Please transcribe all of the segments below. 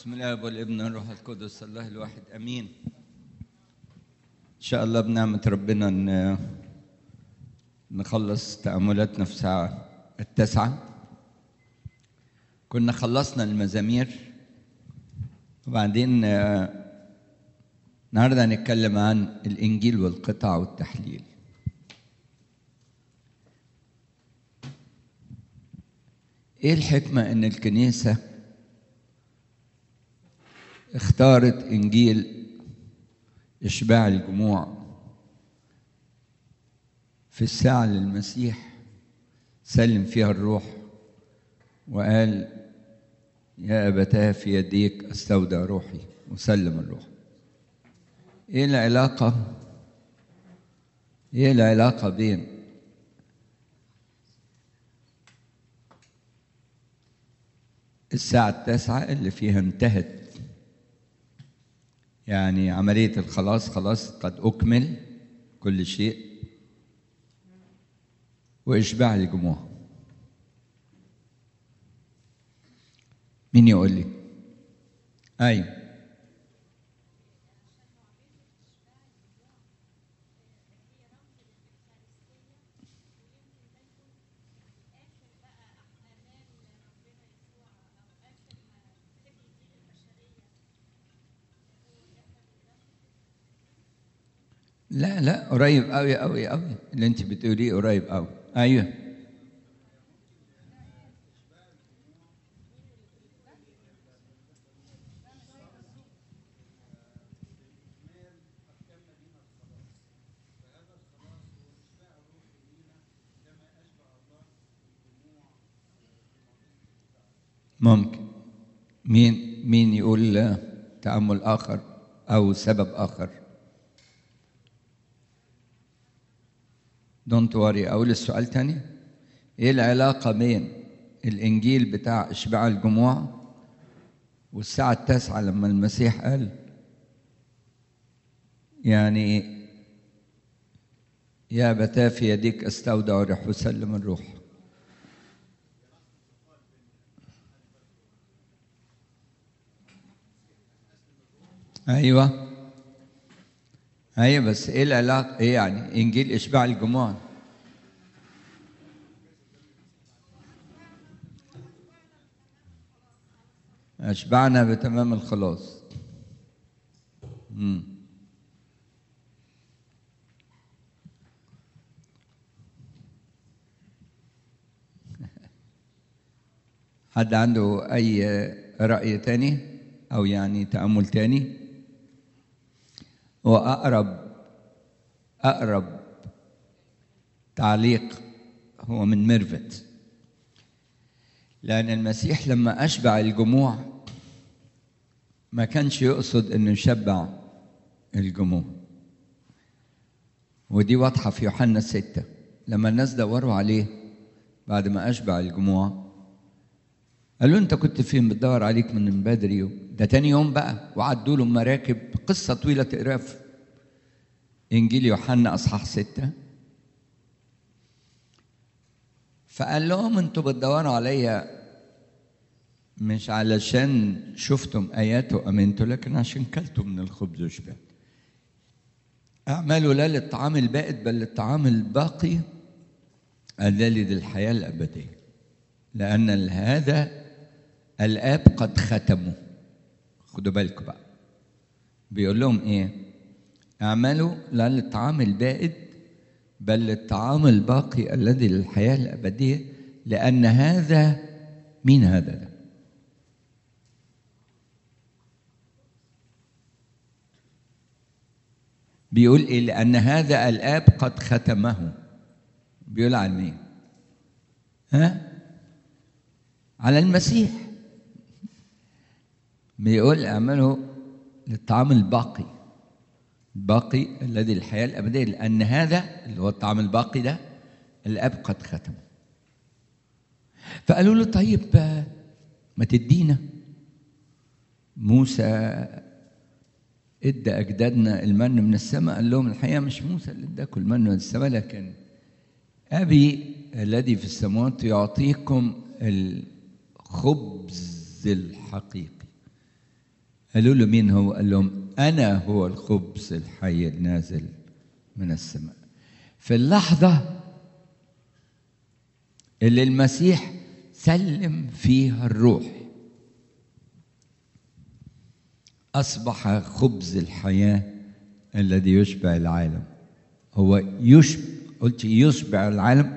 بسم الله والابن والروح القدس الله الواحد امين ان شاء الله بنعمه ربنا ان نخلص تاملاتنا في الساعه التاسعه كنا خلصنا المزامير وبعدين آه، النهارده هنتكلم عن الانجيل والقطع والتحليل ايه الحكمه ان الكنيسه اختارت انجيل اشباع الجموع في الساعه للمسيح سلم فيها الروح وقال يا ابتاه في يديك استودع روحي وسلم الروح ايه العلاقه ايه العلاقه بين الساعة التاسعة اللي فيها انتهت يعني عملية الخلاص خلاص قد أكمل كل شيء وإشباع الجموع مين يقول لي؟ أيوه لا لا قريب قوي قوي قوي اللي انت بتقوليه قريب قوي ايوه ممكن مين مين يقول تأمل آخر أو سبب آخر دونت وري اقول السؤال تاني ايه العلاقه بين الانجيل بتاع اشباع الجموع والساعه التاسعه لما المسيح قال يعني يا بتا في يديك استودع روح وسلم الروح ايوه ايوه بس ايه العلاقه ايه يعني انجيل اشباع الجموع اشبعنا بتمام الخلاص مم. حد عنده اي راي تاني او يعني تامل تاني وأقرب أقرب تعليق هو من ميرفت لأن المسيح لما أشبع الجموع ما كانش يقصد إنه يشبع الجموع ودي واضحة في يوحنا ستة لما الناس دوروا عليه بعد ما أشبع الجموع قالوا أنت كنت فين بتدور عليك من بدري ده تاني يوم بقى وعدوا له مراكب قصة طويلة تقراها في إنجيل يوحنا أصحاح ستة فقال لهم أنتوا بتدوروا عليا مش علشان شفتم آيات وأمنتوا لكن عشان كلتوا من الخبز وشبعت اعملوا لا للطعام البائد بل للطعام الباقي الذي للحياة الأبدية لأن هذا الآب قد ختمه خدوا بالكم بقى بيقول لهم ايه اعملوا لا للطعام البائد بل للطعام الباقي الذي للحياة الأبدية لأن هذا مين هذا ده بيقول ايه لأن هذا الآب قد ختمه بيقول عن مين ها على المسيح بيقول اعملوا للطعام الباقي الباقي الذي الحياة الأبدية لأن هذا اللي هو الطعام الباقي ده الأب قد ختمه فقالوا له طيب ما تدينا موسى ادى أجدادنا المن من السماء قال لهم الحقيقة مش موسى اللي اداكم المن من السماء لكن أبي الذي في السماوات يعطيكم الخبز الحقيقي قالوا له مين هو قال لهم انا هو الخبز الحي النازل من السماء في اللحظه اللي المسيح سلم فيها الروح اصبح خبز الحياه الذي يشبع العالم هو يشبع قلت يشبع العالم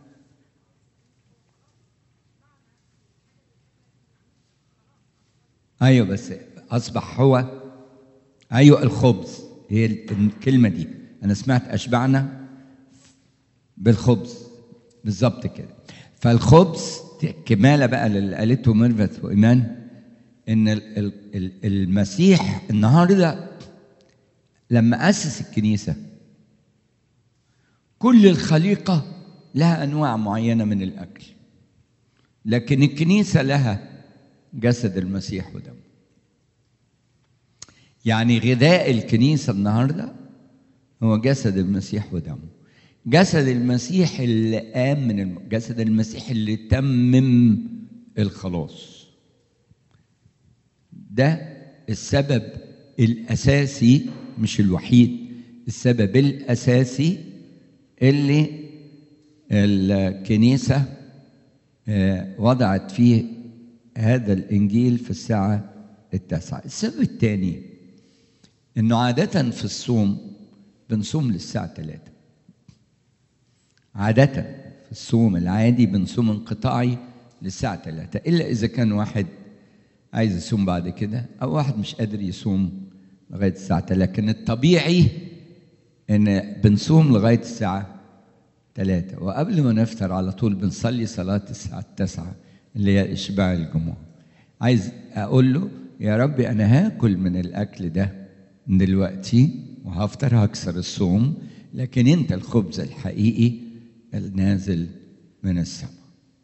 ايوه بس اصبح هو ايوه الخبز هي الكلمه دي انا سمعت اشبعنا بالخبز بالظبط كده فالخبز كماله بقى اللي قالته ميرفت وايمان ان المسيح النهارده لما اسس الكنيسه كل الخليقه لها انواع معينه من الاكل لكن الكنيسه لها جسد المسيح ودمه يعني غذاء الكنيسه النهارده هو جسد المسيح ودمه جسد المسيح اللي قام من الم... جسد المسيح اللي تمم الخلاص ده السبب الاساسي مش الوحيد السبب الاساسي اللي الكنيسه وضعت فيه هذا الانجيل في الساعه التاسعه السبب الثاني انه عاده في الصوم بنصوم للساعه 3 عاده في الصوم العادي بنصوم انقطاعي للساعه 3 الا اذا كان واحد عايز يصوم بعد كده او واحد مش قادر يصوم لغايه الساعه 3 لكن الطبيعي ان بنصوم لغايه الساعه 3 وقبل ما نفطر على طول بنصلي صلاه الساعه 9 اللي هي اشباع الجمعه عايز اقول له يا ربي انا هاكل من الاكل ده دلوقتي وهفطر هكسر الصوم لكن انت الخبز الحقيقي النازل من السماء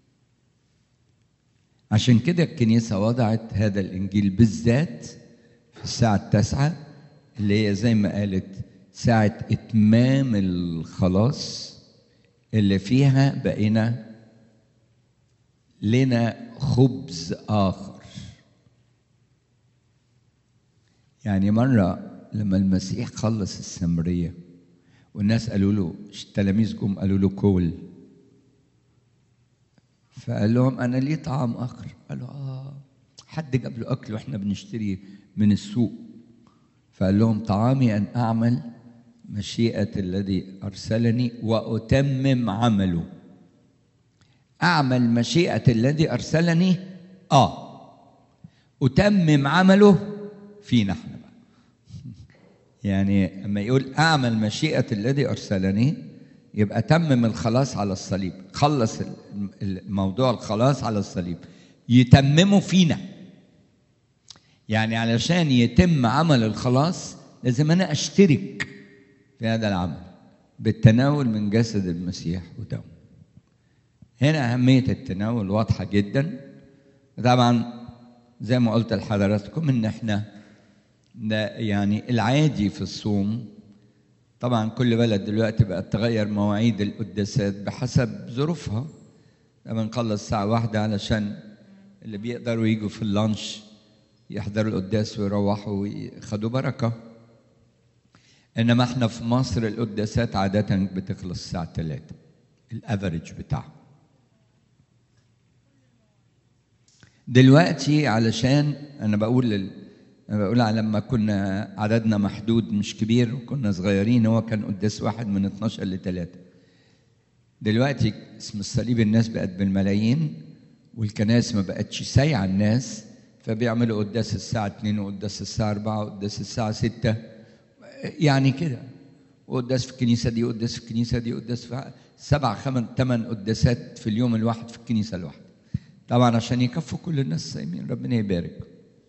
عشان كده الكنيسه وضعت هذا الانجيل بالذات في الساعه التاسعه اللي هي زي ما قالت ساعه اتمام الخلاص اللي فيها بقينا لنا خبز اخر يعني مره لما المسيح خلص السامريه والناس قالوا له التلاميذ جم قالوا له كول فقال لهم انا لي طعام اخر قالوا اه حد جاب له اكل واحنا بنشتري من السوق فقال لهم طعامي ان اعمل مشيئه الذي ارسلني واتمم عمله اعمل مشيئه الذي ارسلني اه اتمم عمله فينا احنا بقى يعني اما يقول اعمل مشيئه الذي ارسلني يبقى تمم الخلاص على الصليب خلص الموضوع الخلاص على الصليب يتممه فينا يعني علشان يتم عمل الخلاص لازم انا اشترك في هذا العمل بالتناول من جسد المسيح ودمه هنا أهمية التناول واضحة جدا طبعا زي ما قلت لحضراتكم إن إحنا ده يعني العادي في الصوم طبعا كل بلد دلوقتي بقت تغير مواعيد القداسات بحسب ظروفها لما نخلص الساعة واحدة علشان اللي بيقدروا يجوا في اللانش يحضروا القداس ويروحوا وياخدوا بركة إنما إحنا في مصر القداسات عادة بتخلص الساعة 3 الافريج بتاعها دلوقتي علشان انا بقول لل... انا بقول على لما كنا عددنا محدود مش كبير وكنا صغيرين هو كان قداس واحد من 12 لثلاثة دلوقتي اسم الصليب الناس بقت بالملايين والكنائس ما بقتش سايعة الناس فبيعملوا قداس الساعة 2 وقداس الساعة 4 وقداس الساعة 6 يعني كده وقداس في الكنيسة دي وقداس في الكنيسة دي وقداس في سبع ثمان ثمان قداسات في اليوم الواحد في الكنيسة الواحدة طبعا عشان يكفوا كل الناس صايمين ربنا يبارك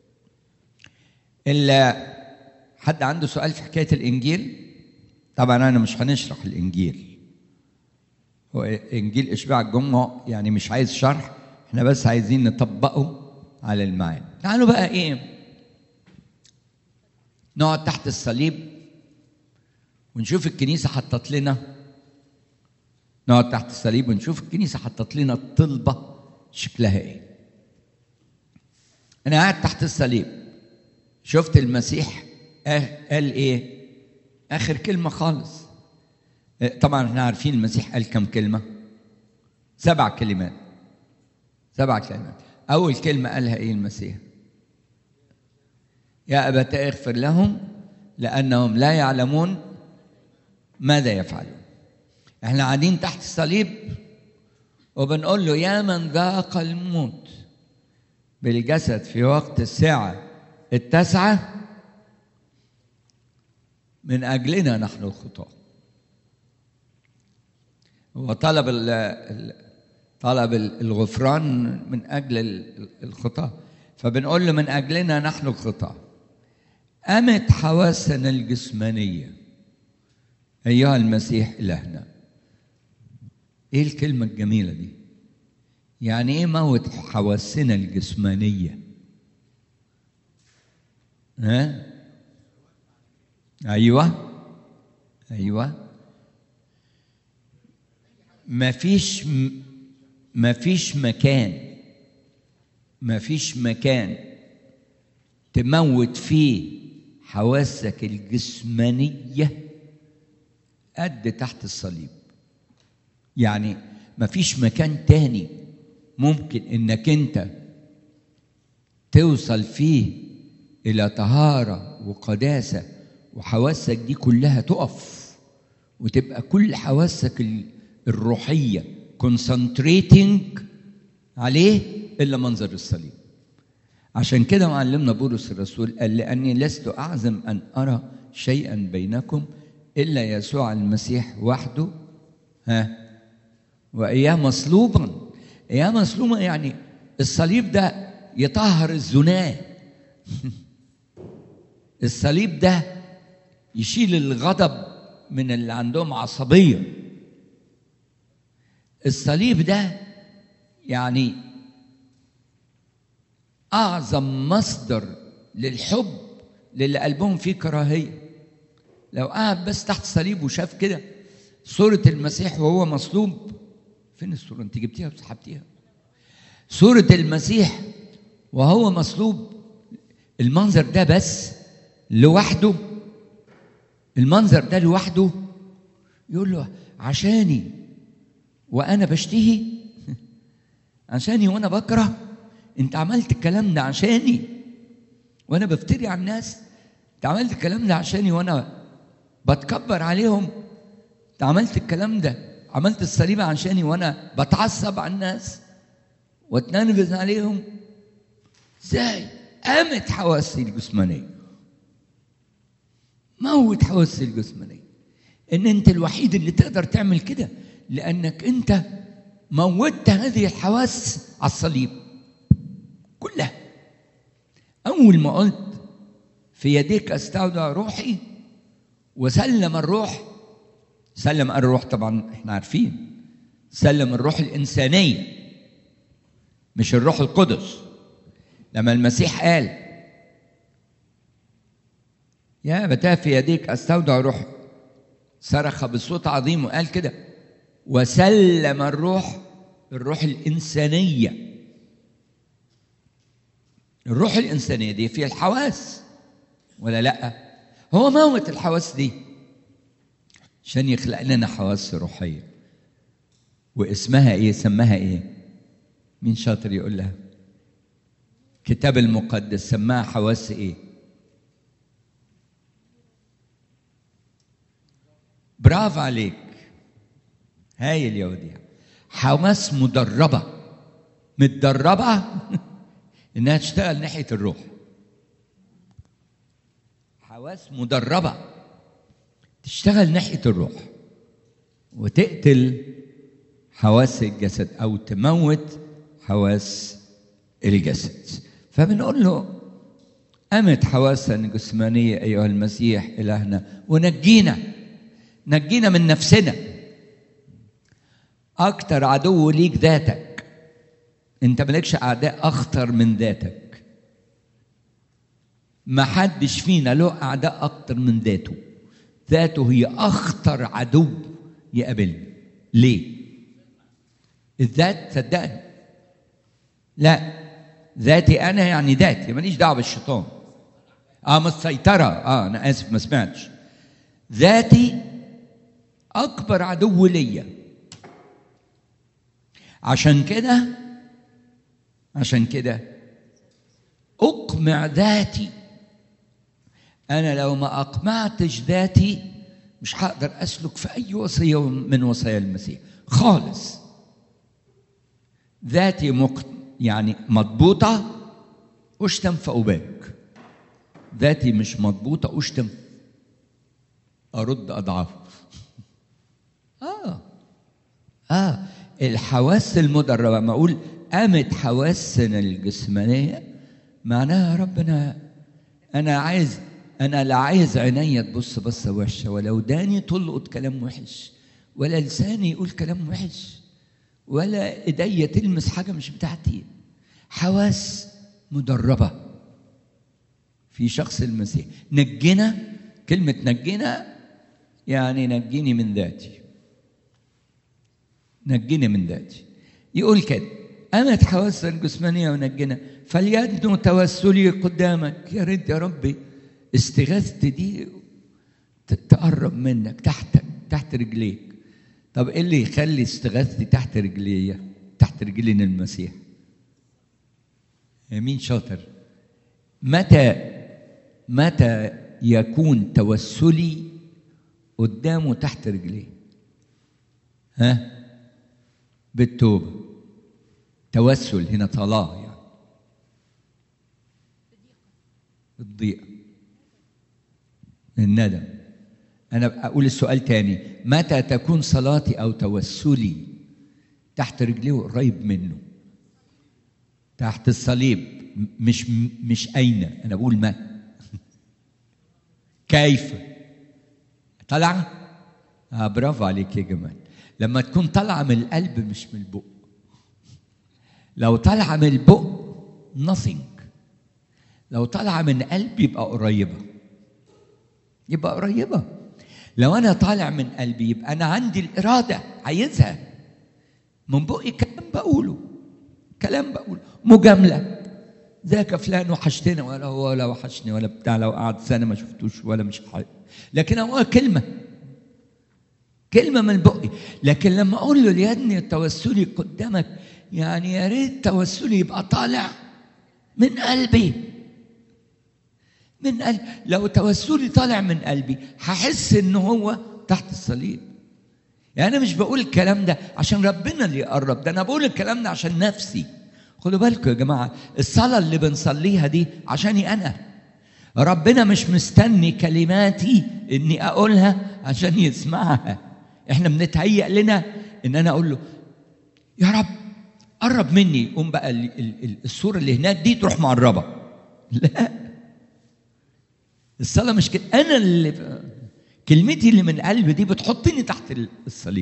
إلا حد عنده سؤال في حكاية الإنجيل طبعا أنا مش هنشرح الإنجيل هو إنجيل إشباع الجمعة يعني مش عايز شرح احنا بس عايزين نطبقه على المعاني تعالوا بقى إيه نقعد تحت الصليب ونشوف الكنيسة حطت لنا نقعد تحت الصليب ونشوف الكنيسة حطت لنا الطلبة شكلها ايه أنا قاعد تحت الصليب شفت المسيح قال ايه اخر كلمه خالص طبعا احنا عارفين المسيح قال كم كلمه سبع كلمات سبع كلمات اول كلمه قالها ايه المسيح يا ابت اغفر لهم لانهم لا يعلمون ماذا يفعلون احنا قاعدين تحت الصليب وبنقول له يا من ذاق الموت بالجسد في وقت الساعة التاسعة من أجلنا نحن الخطاة هو طلب طلب الغفران من أجل الخطاة فبنقول له من أجلنا نحن الخطاة قامت حواسنا الجسمانية أيها المسيح إلهنا إيه الكلمة الجميلة دي يعني إيه موت حواسنا الجسمانية ها أيوة أيوة مفيش مفيش مكان مفيش مكان تموت فيه حواسك الجسمانية قد تحت الصليب يعني مفيش مكان تاني ممكن انك انت توصل فيه الى طهارة وقداسة وحواسك دي كلها تقف وتبقى كل حواسك الروحية concentrating عليه إلا منظر الصليب عشان كده معلمنا بولس الرسول قال لأني لست أعزم أن أرى شيئا بينكم إلا يسوع المسيح وحده ها وإياه مصلوبا إياه مصلوبا يعني الصليب ده يطهر الزناه الصليب ده يشيل الغضب من اللي عندهم عصبية الصليب ده يعني أعظم مصدر للحب للي قلبهم فيه كراهية لو قعد بس تحت صليب وشاف كده صورة المسيح وهو مصلوب فين الصورة انت جبتيها وسحبتيها صورة المسيح وهو مصلوب المنظر ده بس لوحده المنظر ده لوحده يقول له عشاني وانا بشتهي عشاني وانا بكره انت عملت الكلام ده عشاني وانا بفتري على الناس انت عملت الكلام ده عشاني وانا بتكبر عليهم انت عملت الكلام ده عملت الصليب عشاني وانا بتعصب على الناس واتنرفز عليهم ازاي قامت حواسي الجسمانيه موت حواسي الجسمانيه ان انت الوحيد اللي تقدر تعمل كده لانك انت موتت هذه الحواس على الصليب كلها اول ما قلت في يديك استودع روحي وسلم الروح سلم الروح طبعا احنا عارفين سلم الروح الانسانيه مش الروح القدس لما المسيح قال يا بتاه في يديك استودع روحي صرخ بصوت عظيم وقال كده وسلم الروح الروح الإنسانية الروح الإنسانية دي في الحواس ولا لأ هو موت الحواس دي عشان يخلق لنا حواس روحية واسمها ايه سماها ايه مين شاطر يقول لها كتاب المقدس سماها حواس ايه برافو عليك هايل يا وديع حواس مدربة متدربة إنها تشتغل ناحية الروح حواس مدربة تشتغل ناحية الروح وتقتل حواس الجسد أو تموت حواس الجسد فبنقول له قامت حواسنا الجسمانية أيها المسيح إلهنا ونجينا نجينا من نفسنا أكتر عدو ليك ذاتك أنت مالكش أعداء أخطر من ذاتك ما حدش فينا له أعداء أكتر من ذاته ذاته هي أخطر عدو يقابلني ليه؟ الذات صدقني لا ذاتي أنا يعني ذاتي ماليش دعوة بالشيطان اه مسيطرة اه انا اسف ما سمعتش ذاتي اكبر عدو ليا عشان كده عشان كده اقمع ذاتي انا لو ما اقمعتش ذاتي مش هقدر اسلك في اي وصيه من وصايا المسيح خالص ذاتي مق... يعني مضبوطه اشتم فاباك ذاتي مش مضبوطه اشتم ارد اضعاف اه اه الحواس المدربه ما اقول قامت حواسنا الجسمانيه معناها يا رب انا انا عايز انا لا عايز عينيا تبص بصه وحشه ولا وداني تلقط كلام وحش ولا لساني يقول كلام وحش ولا ايديا تلمس حاجه مش بتاعتي حواس مدربه في شخص المسيح نجنا كلمه نجنا يعني نجيني من ذاتي نجيني من ذاتي يقول كده قامت حواسنا الجسمانيه ونجنا فليدنو توسلي قدامك يا ريت يا ربي استغاثتي دي تقرب منك تحتك تحت رجليك طب ايه اللي يخلي استغاثتي تحت رجلي تحت رجلين المسيح مين شاطر متى متى يكون توسلي قدامه تحت رجليه ها بالتوبه توسل هنا صلاه يعني الضيقه الندم أنا أقول السؤال تاني متى تكون صلاتي أو توسلي تحت رجليه قريب منه تحت الصليب مش مش أين أنا بقول ما كيف طلع آه برافو عليك يا جمال لما تكون طالعة من القلب مش من البق لو طالعة من البق nothing لو طالعة من قلبي يبقى قريبة يبقى قريبة لو أنا طالع من قلبي يبقى أنا عندي الإرادة عايزها من بقي كلام بقوله كلام بقوله مجاملة ذاك فلان وحشتنا ولا هو ولا وحشني ولا بتاع لو قعد سنة ما شفتوش ولا مش حاجة لكن هو كلمة كلمة من بقي لكن لما أقول له ليدني توسلي قدامك يعني يا ريت توسلي يبقى طالع من قلبي من قلبي لو توسلي طالع من قلبي هحس ان هو تحت الصليب يعني انا مش بقول الكلام ده عشان ربنا اللي يقرب ده انا بقول الكلام ده عشان نفسي خدوا بالكم يا جماعه الصلاه اللي بنصليها دي عشاني انا ربنا مش مستني كلماتي اني اقولها عشان يسمعها احنا بنتهيأ لنا ان انا اقول له يا رب قرب مني قوم بقى الصوره اللي هناك دي تروح معربه لا الصلاة مش كده أنا اللي كلمتي اللي من قلبي دي بتحطني تحت الصليب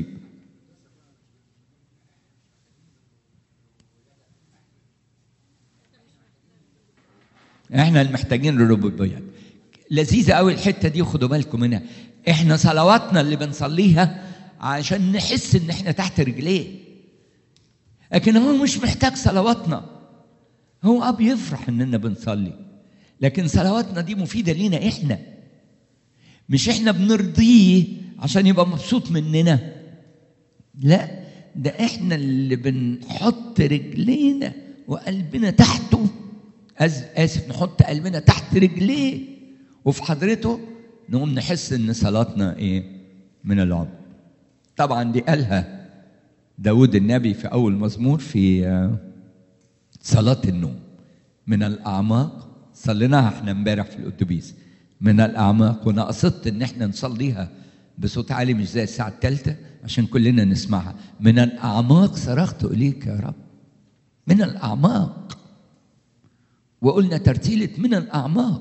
احنا المحتاجين للربوبيات لذيذة قوي الحتة دي خدوا بالكم منها احنا صلواتنا اللي بنصليها عشان نحس ان احنا تحت رجليه لكن هو مش محتاج صلواتنا هو اب يفرح اننا بنصلي لكن صلواتنا دي مفيده لينا احنا مش احنا بنرضيه عشان يبقى مبسوط مننا لا ده احنا اللي بنحط رجلينا وقلبنا تحته اسف نحط قلبنا تحت رجليه وفي حضرته نقوم نحس ان صلاتنا ايه من العمر طبعا دي قالها داود النبي في اول مزمور في صلاه النوم من الاعماق صليناها احنا امبارح في الاتوبيس من الاعماق وانا قصدت ان احنا نصليها بصوت عالي مش زي الساعه الثالثه عشان كلنا نسمعها من الاعماق صرخت اليك يا رب من الاعماق وقلنا ترتيله من الاعماق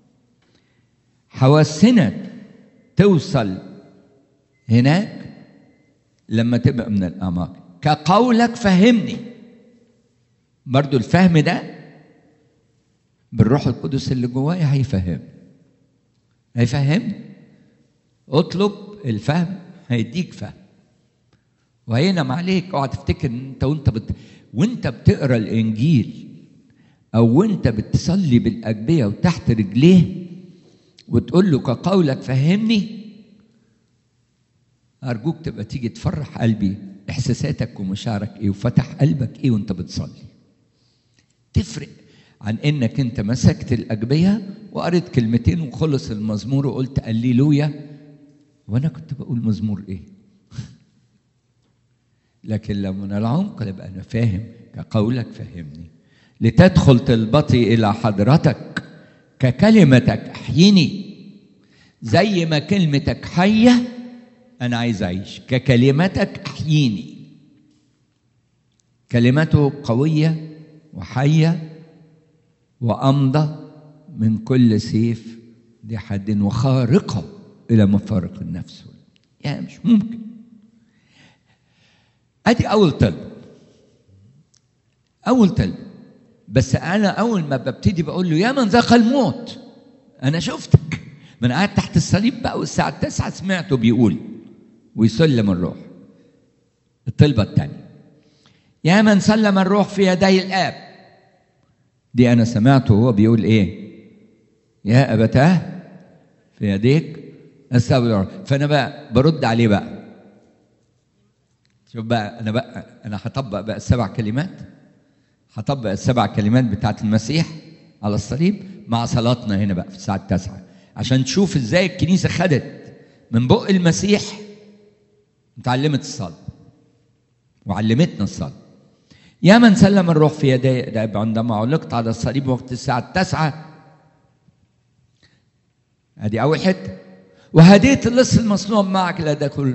حواسنا توصل هناك لما تبقى من الاعماق كقولك فهمني برضو الفهم ده بالروح القدس اللي جوايا هيفهم هيفهمني اطلب الفهم هيديك فهم وهينم عليك اوعى تفتكر ان انت وانت بت... وانت بتقرا الانجيل او وانت بتصلي بالاجبيه وتحت رجليه وتقول له كقولك فهمني أرجوك تبقى تيجي تفرح قلبي إحساساتك ومشاعرك إيه وفتح قلبك إيه وأنت بتصلي تفرق عن إنك أنت مسكت الأجبية وقريت كلمتين وخلص المزمور وقلت هللويا وأنا كنت بقول مزمور إيه لكن لما من العمق يبقى أنا فاهم كقولك فهمني لتدخل تلبطي إلى حضرتك ككلمتك احيني زي ما كلمتك حية أنا عايز أعيش ككلمتك احييني كلمته قوية وحية وأمضى من كل سيف ذي حد وخارقة إلى مفارق النفس يعني مش ممكن أدي أول طلب أول طلب بس أنا أول ما ببتدي بقول له يا من ذاق الموت أنا شفتك من قاعد تحت الصليب بقى والساعة التاسعة سمعته بيقول ويسلم الروح الطلبة الثانية يا من سلم الروح في يدي الآب دي أنا سمعته وهو بيقول إيه يا أبتاه في يديك أستغفر فأنا بقى برد عليه بقى شوف بقى أنا بقى أنا هطبق بقى السبع كلمات هطبق السبع كلمات بتاعت المسيح على الصليب مع صلاتنا هنا بقى في الساعة التاسعة عشان تشوف ازاي الكنيسة خدت من بق المسيح اتعلمت الصلاة وعلمتنا الصلاة يا من سلم الروح في يدي عندما علقت على الصليب وقت الساعة التاسعة ادي أول حتة وهديت اللص المصنوع معك لدى كل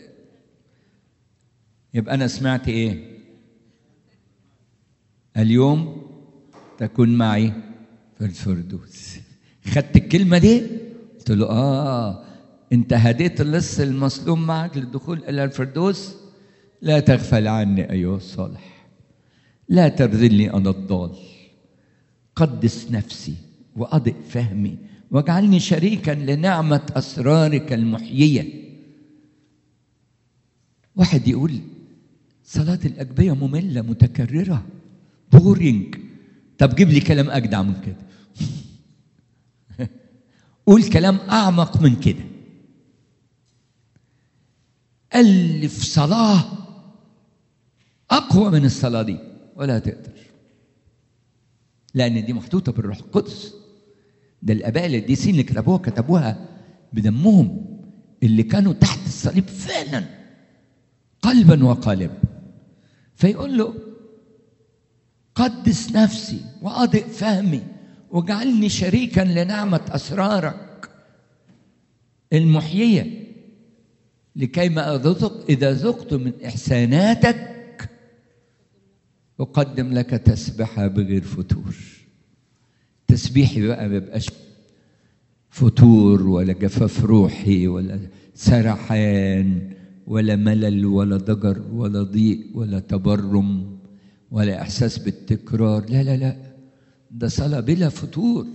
يبقى أنا سمعت إيه؟ اليوم تكون معي في الفردوس خدت الكلمة دي قلت له آه أنت هديت اللص المصلوم معك للدخول إلى الفردوس لا تغفل عني أيها الصالح لا ترذلني أنا الضال قدس نفسي وأضئ فهمي واجعلني شريكا لنعمة أسرارك المحيية واحد يقول صلاة الأجبية مملة متكررة بورينج طب جيب لي كلام أجدع من كده قول كلام أعمق من كده ألف صلاة أقوى من الصلاة دي ولا تقدر لأن دي محطوطة بالروح القدس ده الآباء القديسين اللي كتبوها كتبوها بدمهم اللي كانوا تحت الصليب فعلا قلبا وقالبا فيقول له قدس نفسي وأضئ فهمي واجعلني شريكا لنعمة أسرارك المحيية لكي ما أذق إذا ذقت من إحساناتك أقدم لك تسبحة بغير فتور تسبيحي بقى ما بيبقاش فتور ولا جفاف روحي ولا سرحان ولا ملل ولا ضجر ولا ضيق ولا تبرم ولا احساس بالتكرار لا لا لا ده صلاه بلا فتور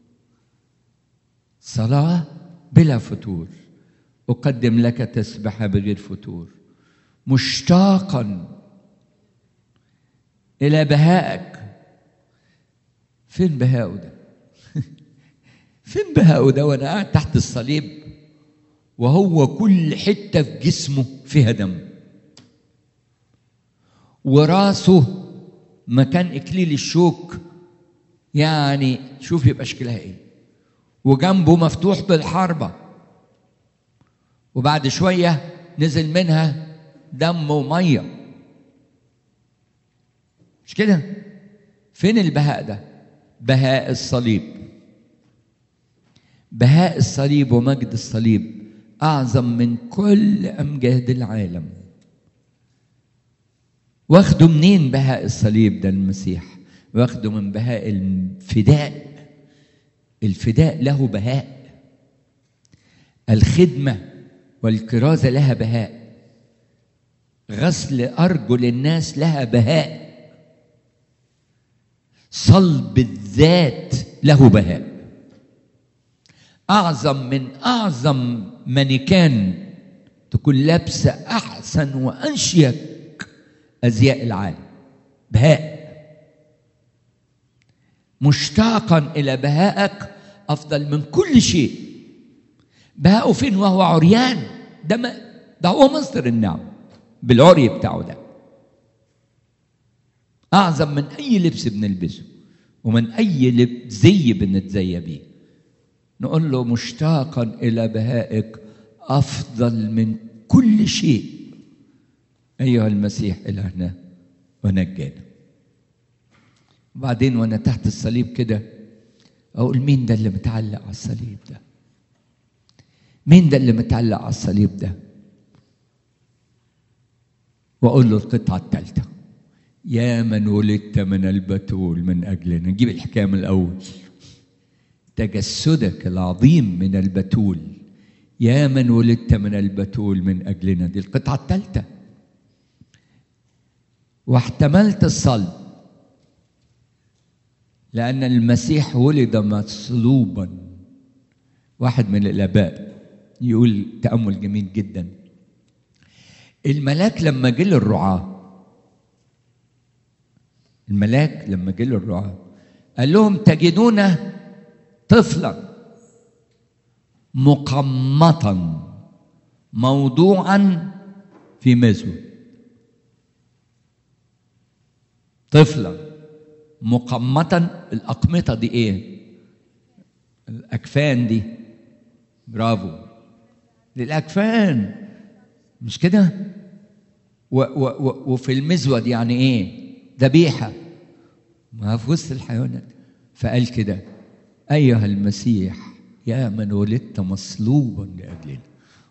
صلاه بلا فتور اقدم لك تسبحه بغير فتور مشتاقا الى بهائك فين بهاؤه ده فين بهاؤه ده وانا قاعد تحت الصليب وهو كل حته في جسمه فيها دم وراسه مكان اكليل الشوك يعني شوف يبقى شكلها ايه وجنبه مفتوح بالحربه وبعد شويه نزل منها دم وميه مش كده فين البهاء ده بهاء الصليب بهاء الصليب ومجد الصليب اعظم من كل امجاد العالم واخده منين بهاء الصليب ده المسيح واخده من بهاء الفداء الفداء له بهاء الخدمه والكرازه لها بهاء غسل ارجل الناس لها بهاء صلب الذات له بهاء اعظم من اعظم مانيكان تكون لابسه احسن وانشيك ازياء العالم بهاء مشتاقا الى بهائك افضل من كل شيء بهاءه فين وهو عريان ده ما ده هو مصدر النعم بالعري بتاعه ده اعظم من اي لبس بنلبسه ومن اي لب- زي بنتزي بيه نقول له مشتاقا الى بهائك افضل من كل شيء ايها المسيح الهنا ونجانا وبعدين وانا تحت الصليب كده اقول مين ده اللي متعلق على الصليب ده مين ده اللي متعلق على الصليب ده واقول له القطعه الثالثه يا من ولدت من البتول من اجلنا نجيب الحكايه من الاول تجسدك العظيم من البتول يا من ولدت من البتول من اجلنا دي القطعه الثالثه واحتملت الصلب لان المسيح ولد مصلوبا واحد من الاباء يقول تامل جميل جدا الملاك لما جه للرعاه الملاك لما جه للرعاه قال لهم تجدون طفلا مقمطا موضوعا في مزود طفلا مقمطا الأقمطة دي إيه؟ الأكفان دي برافو دي الأكفان مش كده؟ و و و وفي المزود يعني إيه؟ ذبيحة ما في وسط الحيوانات فقال كده أيها المسيح يا من ولدت مصلوبا لأجلنا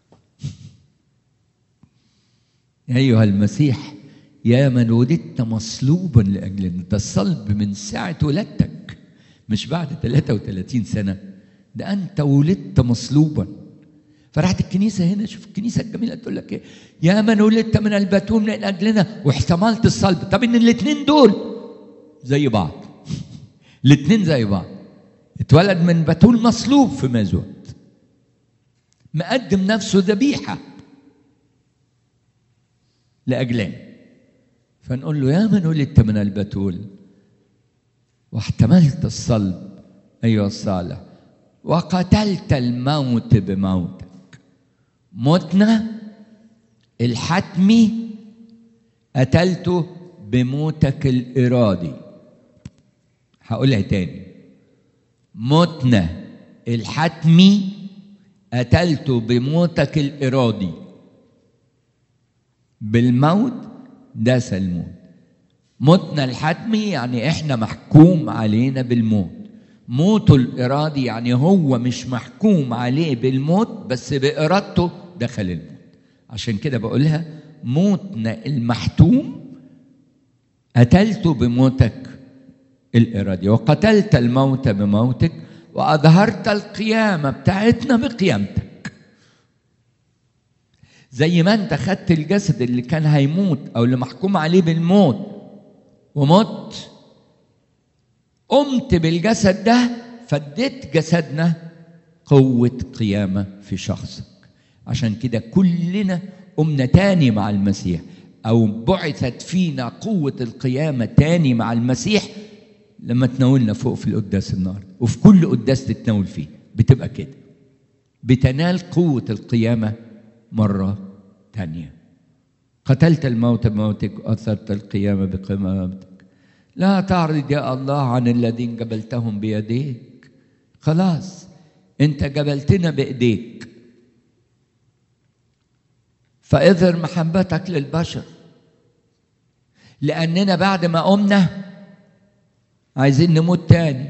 أيها المسيح يا من ولدت مصلوبا لأجلنا ده الصلب من ساعة ولادتك مش بعد 33 سنة ده أنت ولدت مصلوبا فرحت الكنيسة هنا شوف الكنيسة الجميلة تقول لك إيه يا من ولدت من البتول من أجلنا واحتملت الصلب طب إن الاتنين دول زي بعض الاتنين زي بعض اتولد من بتول مصلوب في مزود مقدم نفسه ذبيحة لأجلنا فنقول له يا من ولدت من البتول واحتملت الصلب أيها الصالح وقتلت الموت بموتك متنا الحتمي قتلته بموتك الإرادي هقولها تاني متنا الحتمي قتلته بموتك الإرادي بالموت داس الموت موتنا الحتمي يعني احنا محكوم علينا بالموت موته الإرادي يعني هو مش محكوم عليه بالموت بس بإرادته دخل الموت عشان كده بقولها موتنا المحتوم قتلته بموتك الإرادي وقتلت الموت بموتك وأظهرت القيامة بتاعتنا بقيامتك زي ما انت خدت الجسد اللي كان هيموت او اللي محكوم عليه بالموت ومت قمت بالجسد ده فديت جسدنا قوة قيامة في شخصك عشان كده كلنا قمنا تاني مع المسيح أو بعثت فينا قوة القيامة تاني مع المسيح لما تناولنا فوق في القداس النار وفي كل قداس تتناول فيه بتبقى كده بتنال قوة القيامة مرة تانية قتلت الموت بموتك وأثرت القيامة بقيامتك لا تعرض يا الله عن الذين جبلتهم بيديك خلاص انت جبلتنا بايديك فاظهر محبتك للبشر لاننا بعد ما قمنا عايزين نموت تاني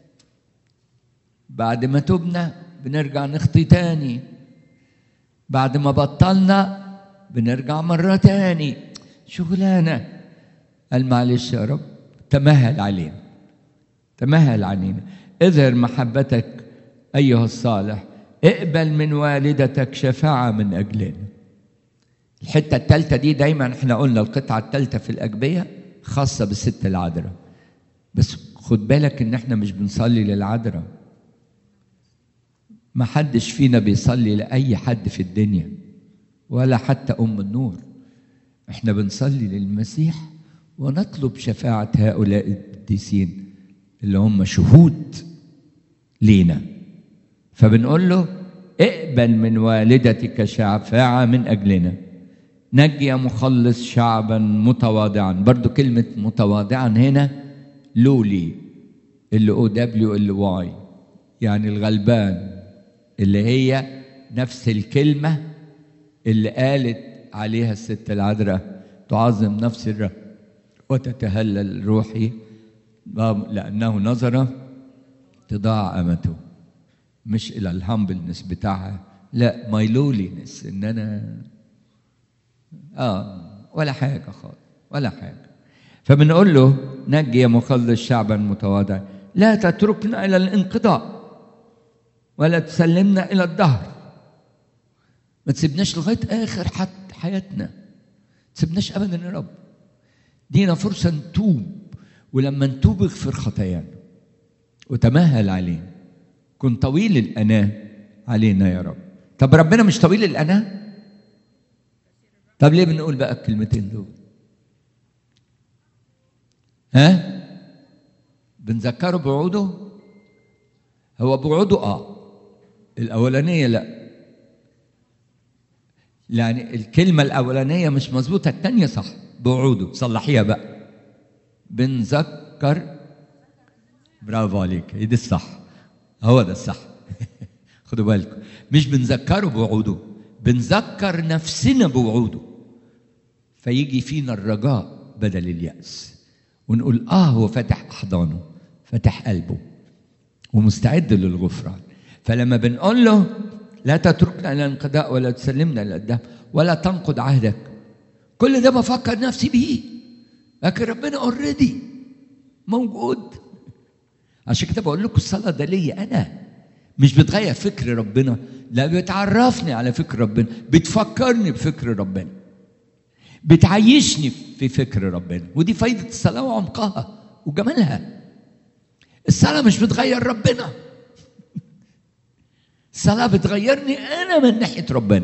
بعد ما تبنا بنرجع نخطي تاني بعد ما بطلنا بنرجع مرة تاني شغلانة قال معلش يا رب تمهل علينا تمهل علينا اظهر محبتك أيها الصالح اقبل من والدتك شفاعة من أجلنا الحتة الثالثة دي دايما احنا قلنا القطعة الثالثة في الأجبية خاصة بالست العذراء بس خد بالك ان احنا مش بنصلي للعذراء ما حدش فينا بيصلي لأي حد في الدنيا ولا حتى أم النور احنا بنصلي للمسيح ونطلب شفاعة هؤلاء القديسين اللي هم شهود لينا فبنقول له اقبل من والدتك شفاعة من أجلنا نجي يا مخلص شعبا متواضعا برضو كلمة متواضعا هنا لولي اللي او دبليو اللي واي يعني الغلبان اللي هي نفس الكلمة اللي قالت عليها الست العذراء تعظم نفس الرب وتتهلل روحي لأنه نظر تضاع أمته مش إلى الهامبلنس بتاعها لا ماي لولينس إن أنا آه ولا حاجة خالص ولا حاجة فبنقول له نجي يا مخلص شعبا متواضع لا تتركنا إلى الانقضاء ولا تسلمنا إلى الدهر ما تسيبناش لغاية آخر حتى حياتنا ما تسيبناش أبدا يا رب دينا فرصة نتوب ولما نتوب اغفر خطايانا وتمهل علينا كن طويل الأناة علينا يا رب طب ربنا مش طويل الأناة طب ليه بنقول بقى الكلمتين دول ها بنذكره بوعوده هو بوعوده اه الاولانيه لا يعني الكلمه الاولانيه مش مظبوطه الثانيه صح بوعوده صلحيها بقى بنذكر برافو عليك دي الصح هو ده الصح خدوا بالكم مش بنذكره بوعوده بنذكر نفسنا بوعوده فيجي فينا الرجاء بدل اليأس ونقول اه هو فتح احضانه فتح قلبه ومستعد للغفران فلما بنقول له لا تتركنا الى الانقضاء ولا تسلمنا الى الدم ولا تنقض عهدك كل ده بفكر نفسي بيه لكن ربنا اوريدي موجود عشان كده بقول لكم الصلاه ده ليا انا مش بتغير فكر ربنا لا بتعرفني على فكر ربنا بتفكرني بفكر ربنا بتعيشني في فكر ربنا ودي فايدة الصلاة وعمقها وجمالها الصلاة مش بتغير ربنا الصلاة بتغيرني أنا من ناحية ربنا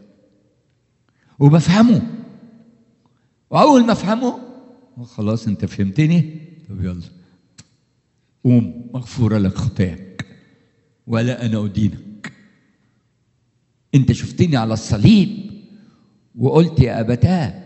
وبفهمه وأول ما أفهمه خلاص أنت فهمتني طب يلا قوم مغفورة لك خطاياك ولا أنا أدينك أنت شفتني على الصليب وقلت يا أبتاه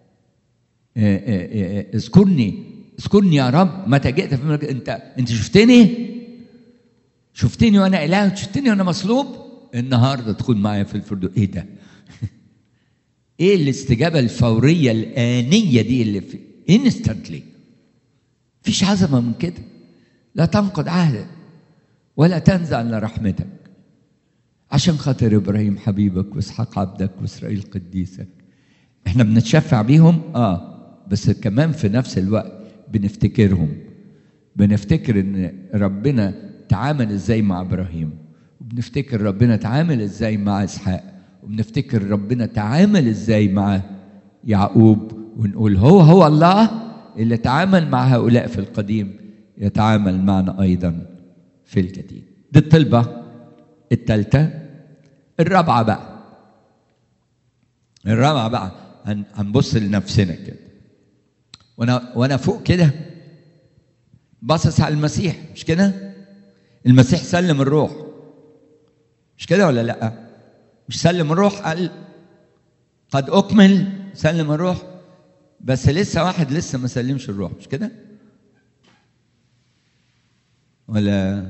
اذكرني اذكرني يا رب متى جئت في ملك انت انت شفتني شفتني وانا اله شفتني وانا مصلوب النهارده تكون معايا في الفردوس ايه ده ايه الاستجابه الفوريه الانيه دي اللي في انستنتلي مفيش عظمه من كده لا تنقض عهدك ولا تنزع لرحمتك عشان خاطر ابراهيم حبيبك واسحاق عبدك واسرائيل قديسك احنا بنتشفع بيهم اه بس كمان في نفس الوقت بنفتكرهم بنفتكر ان ربنا تعامل ازاي مع ابراهيم وبنفتكر ربنا تعامل ازاي مع اسحاق وبنفتكر ربنا تعامل ازاي مع يعقوب ونقول هو هو الله اللي تعامل مع هؤلاء في القديم يتعامل معنا ايضا في الجديد دي الطلبه الثالثه الرابعه بقى الرابعه بقى هنبص لنفسنا كده وانا وانا فوق كده باصص على المسيح مش كده المسيح سلم الروح مش كده ولا لا مش سلم الروح قال قد اكمل سلم الروح بس لسه واحد لسه ما سلمش الروح مش كده ولا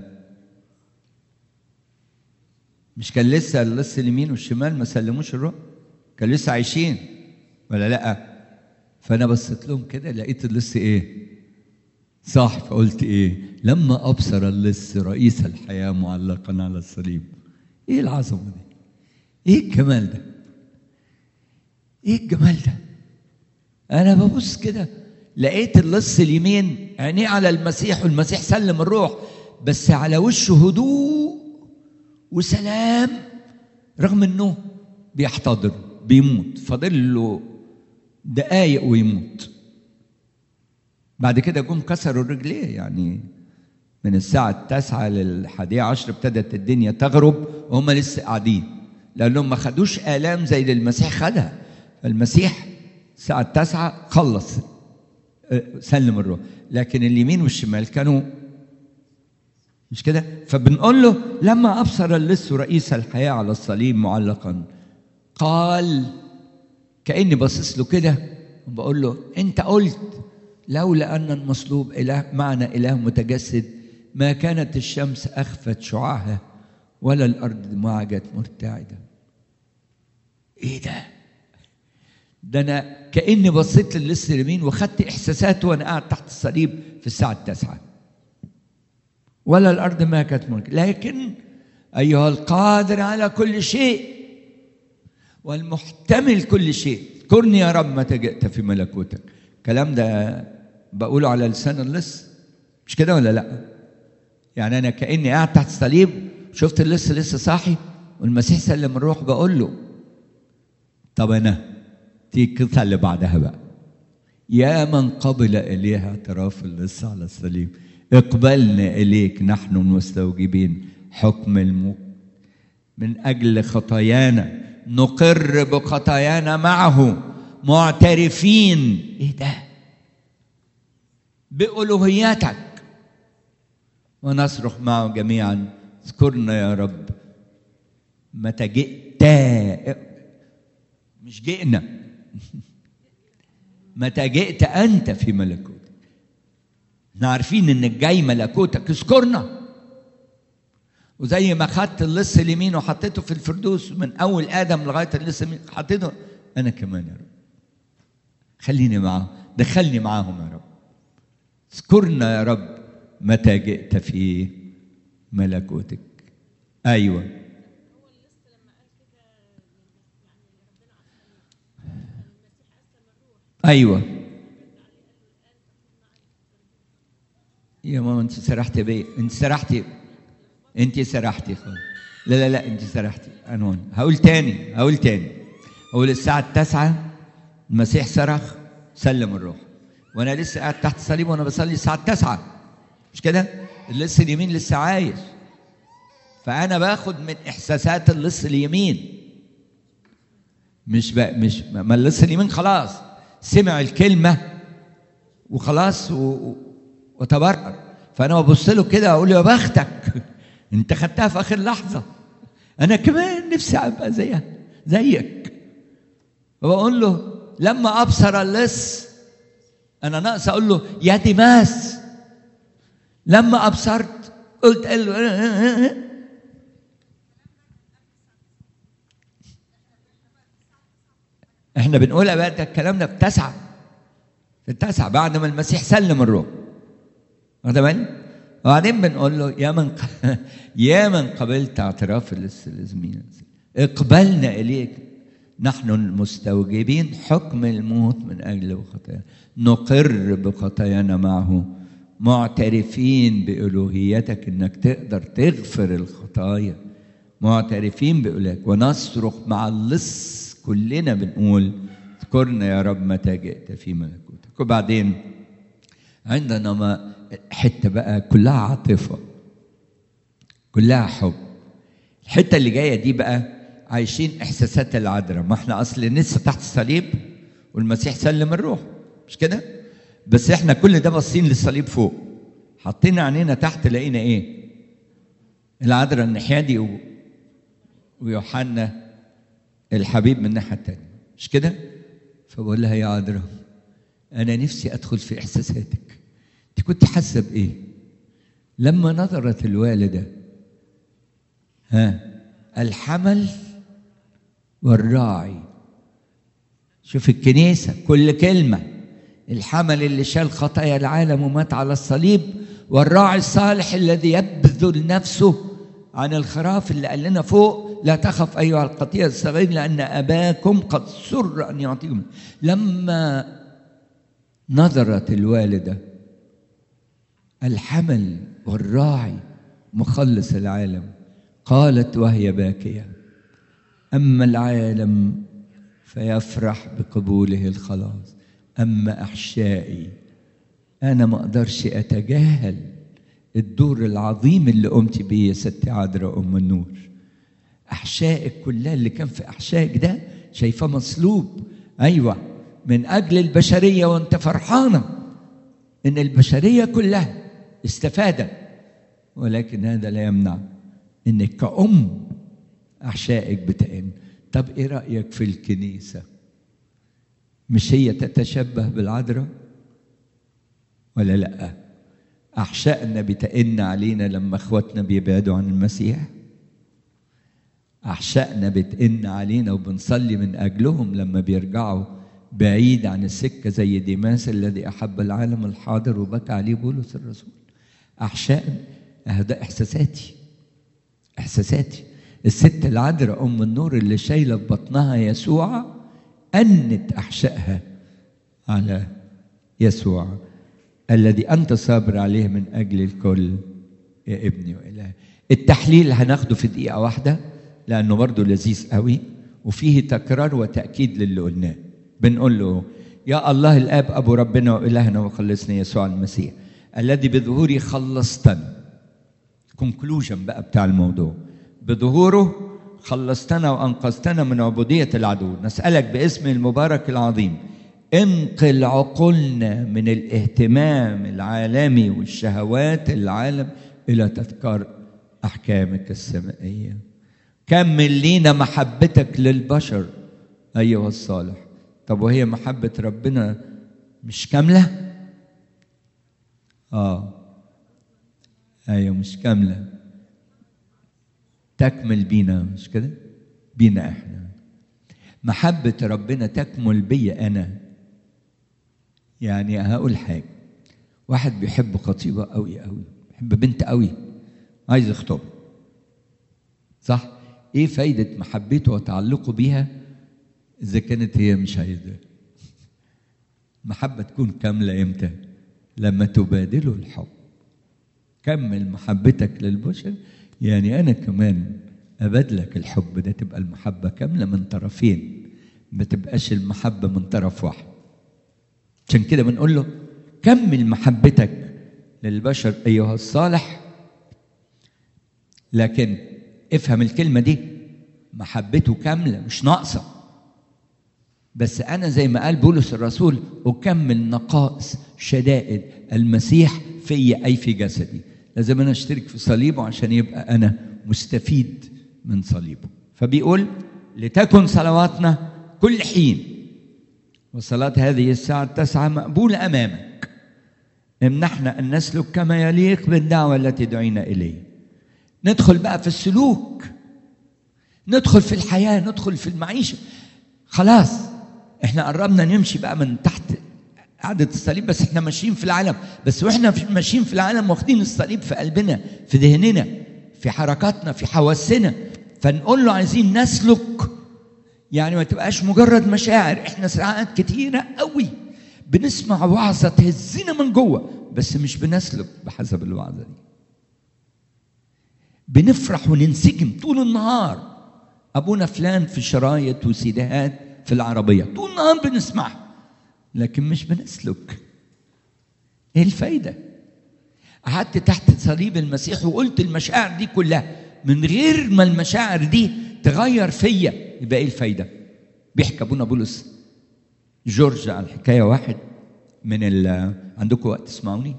مش كان لسه اللص اليمين والشمال ما سلموش الروح كان لسه عايشين ولا لا فانا بصيت لهم كده لقيت اللص ايه صح فقلت ايه لما ابصر اللص رئيس الحياه معلقا على الصليب ايه العظمه دي ايه الجمال ده ايه الجمال ده انا ببص كده لقيت اللص اليمين عينيه على المسيح والمسيح سلم الروح بس على وشه هدوء وسلام رغم انه بيحتضر بيموت فاضل له دقايق ويموت بعد كده جم كسروا رجليه يعني من الساعة التاسعة للحادية عشر ابتدت الدنيا تغرب وهم لسه قاعدين لأنهم ما خدوش آلام زي اللي المسيح خدها فالمسيح الساعة التاسعة خلص سلم الروح لكن اليمين والشمال كانوا مش كده فبنقول له لما ابصر اللص رئيس الحياه على الصليب معلقا قال كاني باصص له كده وبقول له انت قلت لولا ان المصلوب اله معنى اله متجسد ما كانت الشمس اخفت شعاعها ولا الارض معجت مرتعده ايه ده ده انا كاني بصيت للص اليمين وخدت احساساته وانا قاعد تحت الصليب في الساعه التاسعه ولا الارض ما كانت ملك لكن ايها القادر على كل شيء والمحتمل كل شيء اذكرني يا رب متى جئت في ملكوتك الكلام ده بقوله على لسان اللص مش كده ولا لا يعني انا كاني قاعد تحت الصليب شفت اللص لسه صاحي والمسيح سلم الروح بقول له طب انا تيجي القطعه اللي بعدها بقى يا من قبل اليه اعتراف اللص على الصليب اقبلنا اليك نحن المستوجبين حكم الموت من اجل خطايانا نقر بخطايانا معه معترفين ايه ده بالوهيتك ونصرخ معه جميعا اذكرنا يا رب متى جئت مش جئنا متى جئت انت في ملكوتك احنا عارفين انك جاي ملكوتك اذكرنا وزي ما خدت اللص اليمين وحطيته في الفردوس من اول ادم لغايه اللص اليمين حطيته انا كمان يا رب خليني معاهم دخلني معاهم يا رب اذكرنا يا رب متى جئت في ملكوتك ايوه ايوه يا ماما انت سرحتي بي انت سرحتي انت سرحتي خالص لا لا لا انت سرحتي عنوان هقول تاني هقول تاني هقول الساعة التاسعة المسيح صرخ سلم الروح وانا لسه قاعد تحت الصليب وانا بصلي الساعة التاسعة مش كده؟ اللص اليمين لسه عايش فانا باخد من احساسات اللص اليمين مش بقى مش ما اللص اليمين خلاص سمع الكلمة وخلاص و... وتبرر فانا ببص له كده اقول له يا بختك انت خدتها في اخر لحظه انا كمان نفسي ابقى زيها زيك وبقول له لما ابصر اللص انا ناقص اقول له يا ديماس لما ابصرت قلت قال له احنا بنقولها بقى الكلام ده في تسعه في التسعه بعد ما المسيح سلم الروح واخد بالك؟ وبعدين بنقول له يا من يا من قبلت اعتراف الزميل اقبلنا اليك نحن المستوجبين حكم الموت من اجل خطايانا نقر بخطايانا معه معترفين بالوهيتك انك تقدر تغفر الخطايا معترفين بأولئك ونصرخ مع اللص كلنا بنقول اذكرنا يا رب متى جئت في ملكوتك وبعدين عندنا ما حته بقى كلها عاطفه كلها حب الحته اللي جايه دي بقى عايشين احساسات العذراء ما احنا اصل لسه تحت الصليب والمسيح سلم الروح مش كده بس احنا كل ده باصين للصليب فوق حاطين عينينا تحت لقينا ايه العذراء الناحيه دي و... ويوحنا الحبيب من الناحيه الثانيه مش كده فبقول لها يا عذراء انا نفسي ادخل في احساساتك انت كنت حاسه بايه لما نظرت الوالده ها الحمل والراعي شوف الكنيسه كل كلمه الحمل اللي شال خطايا العالم ومات على الصليب والراعي الصالح الذي يبذل نفسه عن الخراف اللي قال لنا فوق لا تخف ايها القطيع الصغير لان اباكم قد سر ان يعطيكم لما نظرت الوالده الحمل والراعي مخلص العالم قالت وهي باكيه اما العالم فيفرح بقبوله الخلاص اما احشائي انا ما اقدرش اتجاهل الدور العظيم اللي قمت بيه يا ست عذراء ام النور احشائك كلها اللي كان في احشائك ده شايفاه مصلوب ايوه من اجل البشريه وانت فرحانه ان البشريه كلها استفادت ولكن هذا لا يمنع انك كأم احشائك بتئن طب ايه رايك في الكنيسه مش هي تتشبه بالعذراء ولا لا احشائنا بتئن علينا لما اخواتنا بيبعدوا عن المسيح احشائنا بتئن علينا وبنصلي من اجلهم لما بيرجعوا بعيد عن السكه زي ديماس الذي احب العالم الحاضر وبكى عليه بولس الرسول احشاء ده احساساتي احساساتي الست العذراء ام النور اللي شايله في بطنها يسوع انت احشائها على يسوع الذي انت صابر عليه من اجل الكل يا ابني واله التحليل هناخده في دقيقه واحده لانه برضه لذيذ قوي وفيه تكرار وتاكيد للي قلناه بنقول له يا الله الاب ابو ربنا والهنا وخلصنا يسوع المسيح الذي بظهوره خلصتنا كونكلوجن بقى بتاع الموضوع بظهوره خلصتنا وانقذتنا من عبوديه العدو نسالك باسم المبارك العظيم انقل عقولنا من الاهتمام العالمي والشهوات العالم الى تذكار احكامك السمائيه كمل لينا محبتك للبشر ايها الصالح طب وهي محبه ربنا مش كامله اه ايوه مش كامله تكمل بينا مش كده بينا احنا محبه ربنا تكمل بيا انا يعني هقول حاجه واحد بيحب خطيبه قوي قوي بيحب بنت قوي عايز يخطبها صح ايه فايده محبته وتعلقه بيها اذا كانت هي مش عايزاه محبه تكون كامله امتى لما تبادله الحب كمل محبتك للبشر يعني انا كمان ابادلك الحب ده تبقى المحبه كامله من طرفين ما تبقاش المحبه من طرف واحد عشان كده بنقول له كمل محبتك للبشر ايها الصالح لكن افهم الكلمه دي محبته كامله مش ناقصه بس انا زي ما قال بولس الرسول اكمل نقائص شدائد المسيح في اي في جسدي لازم انا اشترك في صليبه عشان يبقى انا مستفيد من صليبه فبيقول لتكن صلواتنا كل حين وصلاة هذه الساعة التاسعة مقبولة أمامك امنحنا أن نسلك كما يليق بالدعوة التي دعينا إليه ندخل بقى في السلوك ندخل في الحياة ندخل في المعيشة خلاص احنا قربنا نمشي بقى من تحت قعدة الصليب بس احنا ماشيين في العالم بس واحنا ماشيين في العالم واخدين الصليب في قلبنا في ذهننا في حركاتنا في حواسنا فنقول له عايزين نسلك يعني ما تبقاش مجرد مشاعر احنا ساعات كتيرة قوي بنسمع وعظة تهزنا من جوه بس مش بنسلك بحسب الوعظة دي بنفرح وننسجم طول النهار ابونا فلان في شرايط وسيديهات في العربية طول النهار بنسمعها لكن مش بنسلك ايه الفايدة قعدت تحت صليب المسيح وقلت المشاعر دي كلها من غير ما المشاعر دي تغير فيا يبقى ايه الفايدة بيحكي ابونا بولس جورج عن حكاية واحد من ال عندكم وقت تسمعوني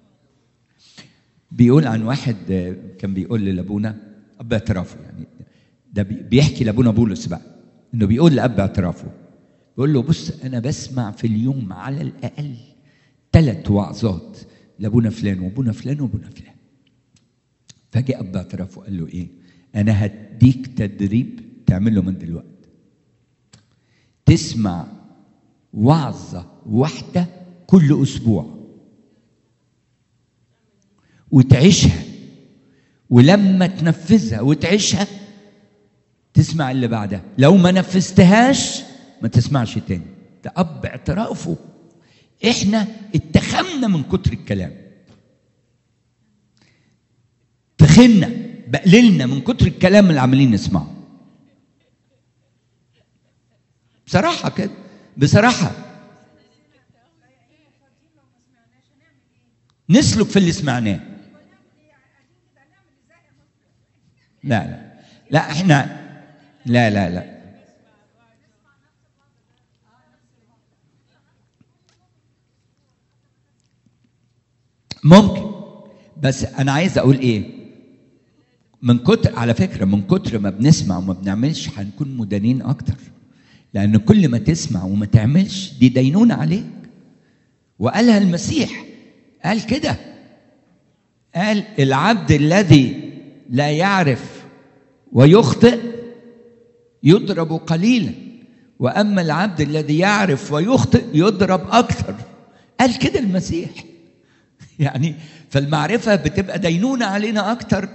بيقول عن واحد كان بيقول لابونا اب اعترافه يعني ده بيحكي لابونا بولس بقى انه بيقول لاب اعترافه بيقول له بص انا بسمع في اليوم على الاقل ثلاث وعظات لابونا فلان وابونا فلان وابونا فلان فجاء اب اعترافه قال له ايه انا هديك تدريب تعمله من دلوقتي تسمع وعظه واحده كل اسبوع وتعيشها ولما تنفذها وتعيشها تسمع اللي بعدها لو ما نفذتهاش ما تسمعش تاني ده اب اعترافه احنا اتخمنا من كتر الكلام تخنا بقللنا من كتر الكلام اللي عمالين نسمعه بصراحة كده بصراحة نسلك في اللي سمعناه لا لا لا احنا لا لا لا ممكن بس انا عايز اقول ايه من كتر على فكره من كتر ما بنسمع وما بنعملش هنكون مدانين اكتر لان كل ما تسمع وما تعملش دي دينونه عليك وقالها المسيح قال كده قال العبد الذي لا يعرف ويخطئ يضرب قليلا واما العبد الذي يعرف ويخطئ يضرب اكثر قال كده المسيح يعني فالمعرفه بتبقى دينونه علينا اكتر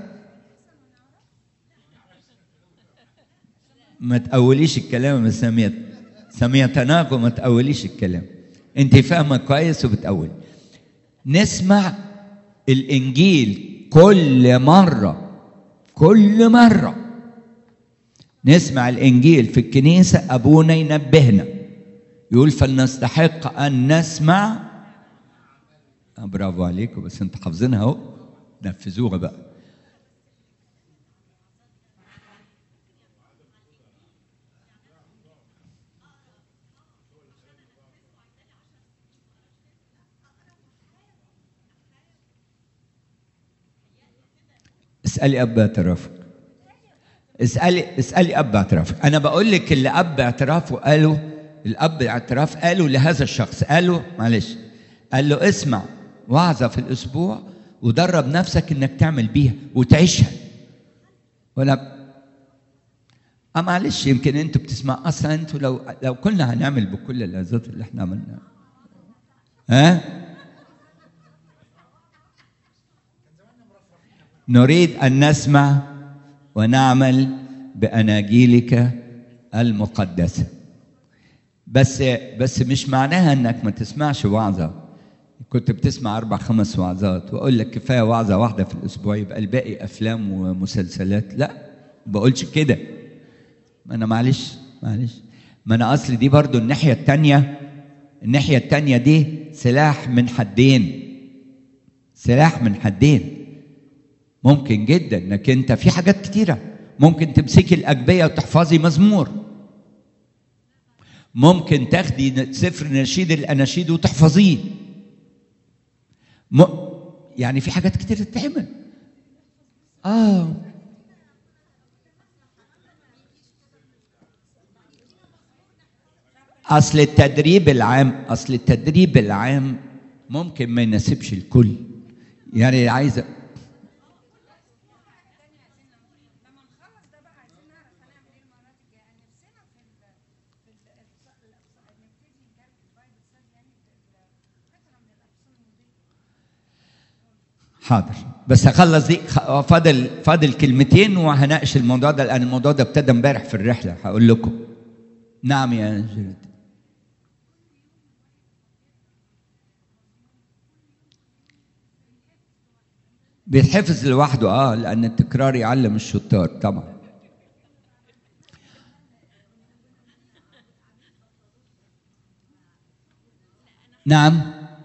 ما تقوليش الكلام يا سامية سامية تناقض ما تقوليش الكلام انت فاهمه كويس وبتقول نسمع الانجيل كل مره كل مره نسمع الانجيل في الكنيسه ابونا ينبهنا يقول فلنستحق ان نسمع آه برافو عليكم بس انتوا حافظينها اهو نفذوها بقى اسالي اب اعترافك اسالي اسالي اب اعترافك انا بقول لك اللي اب اعترافه قاله الاب اعتراف قاله لهذا الشخص قاله معلش قال له اسمع وعظه في الاسبوع ودرب نفسك انك تعمل بيها وتعيشها ولا اه معلش يمكن انتوا بتسمع اصلا انتوا لو لو كنا هنعمل بكل اللذات اللي احنا عملناها ها نريد ان نسمع ونعمل باناجيلك المقدسه بس بس مش معناها انك ما تسمعش وعظه كنت بتسمع اربع خمس وعظات واقول لك كفايه وعظه واحده في الاسبوع يبقى الباقي افلام ومسلسلات لا ما بقولش كده ما انا معلش معلش ما انا اصل دي برضو الناحيه التانية الناحيه التانية دي سلاح من حدين سلاح من حدين ممكن جدا انك انت في حاجات كتيره ممكن تمسكي الاجبيه وتحفظي مزمور ممكن تاخدي سفر نشيد الاناشيد وتحفظيه م... يعني في حاجات كتير تتعمل اه اصل التدريب العام اصل التدريب العام ممكن ما يناسبش الكل يعني عايزه لما نخلص ده بقى عايزين نعرف هنعمل ايه المره الجايه نفسنا في ال في ال نبتدي نجرب البايبل ستادي يعني فتره من الاقسام المضيئه حاضر بس هخلص دي خ- فاضل فاضل كلمتين وهناقش الموضوع ده لان الموضوع ده ابتدى امبارح في الرحله هقول لكم نعم يا انجلت بيتحفظ لوحده اه لان التكرار يعلم الشطار طبعا نعم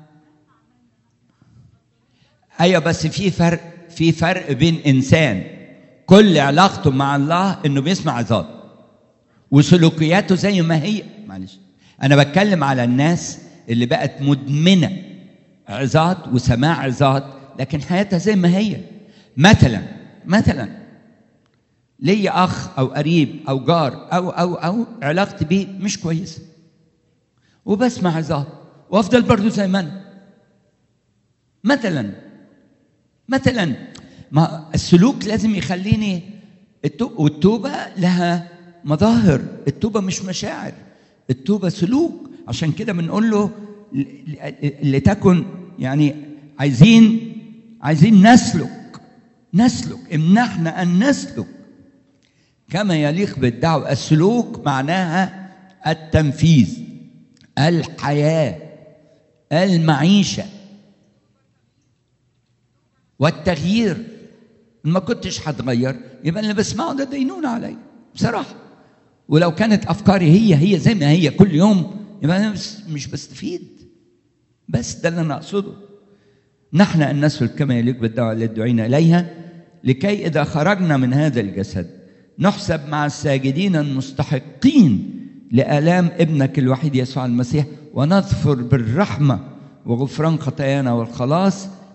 ايوه بس في فرق في فرق بين انسان كل علاقته مع الله انه بيسمع عظات وسلوكياته زي ما هي معلش انا بتكلم على الناس اللي بقت مدمنه عظات وسماع عظات لكن حياتها زي ما هي مثلا مثلا ليا اخ او قريب او جار او او او علاقتي بيه مش كويسه وبسمع عظات وافضل برضه زي ما انا مثلا مثلا ما السلوك لازم يخليني التو- والتوبه لها مظاهر التوبه مش مشاعر التوبه سلوك عشان كده بنقول له ل- ل- لتكن يعني عايزين عايزين نسلك نسلك امنحنا ان نسلك كما يليق بالدعوه السلوك معناها التنفيذ الحياه المعيشه والتغيير ما كنتش هتغير يبقى اللي بسمعه ده دينون عليا بصراحه ولو كانت افكاري هي هي زي ما هي كل يوم يبقى انا بس مش بستفيد بس ده اللي انا اقصده نحن ان نسلك كما يليق بالدعوه التي دعينا اليها لكي اذا خرجنا من هذا الجسد نحسب مع الساجدين المستحقين لالام ابنك الوحيد يسوع المسيح ونظفر بالرحمه وغفران خطايانا والخلاص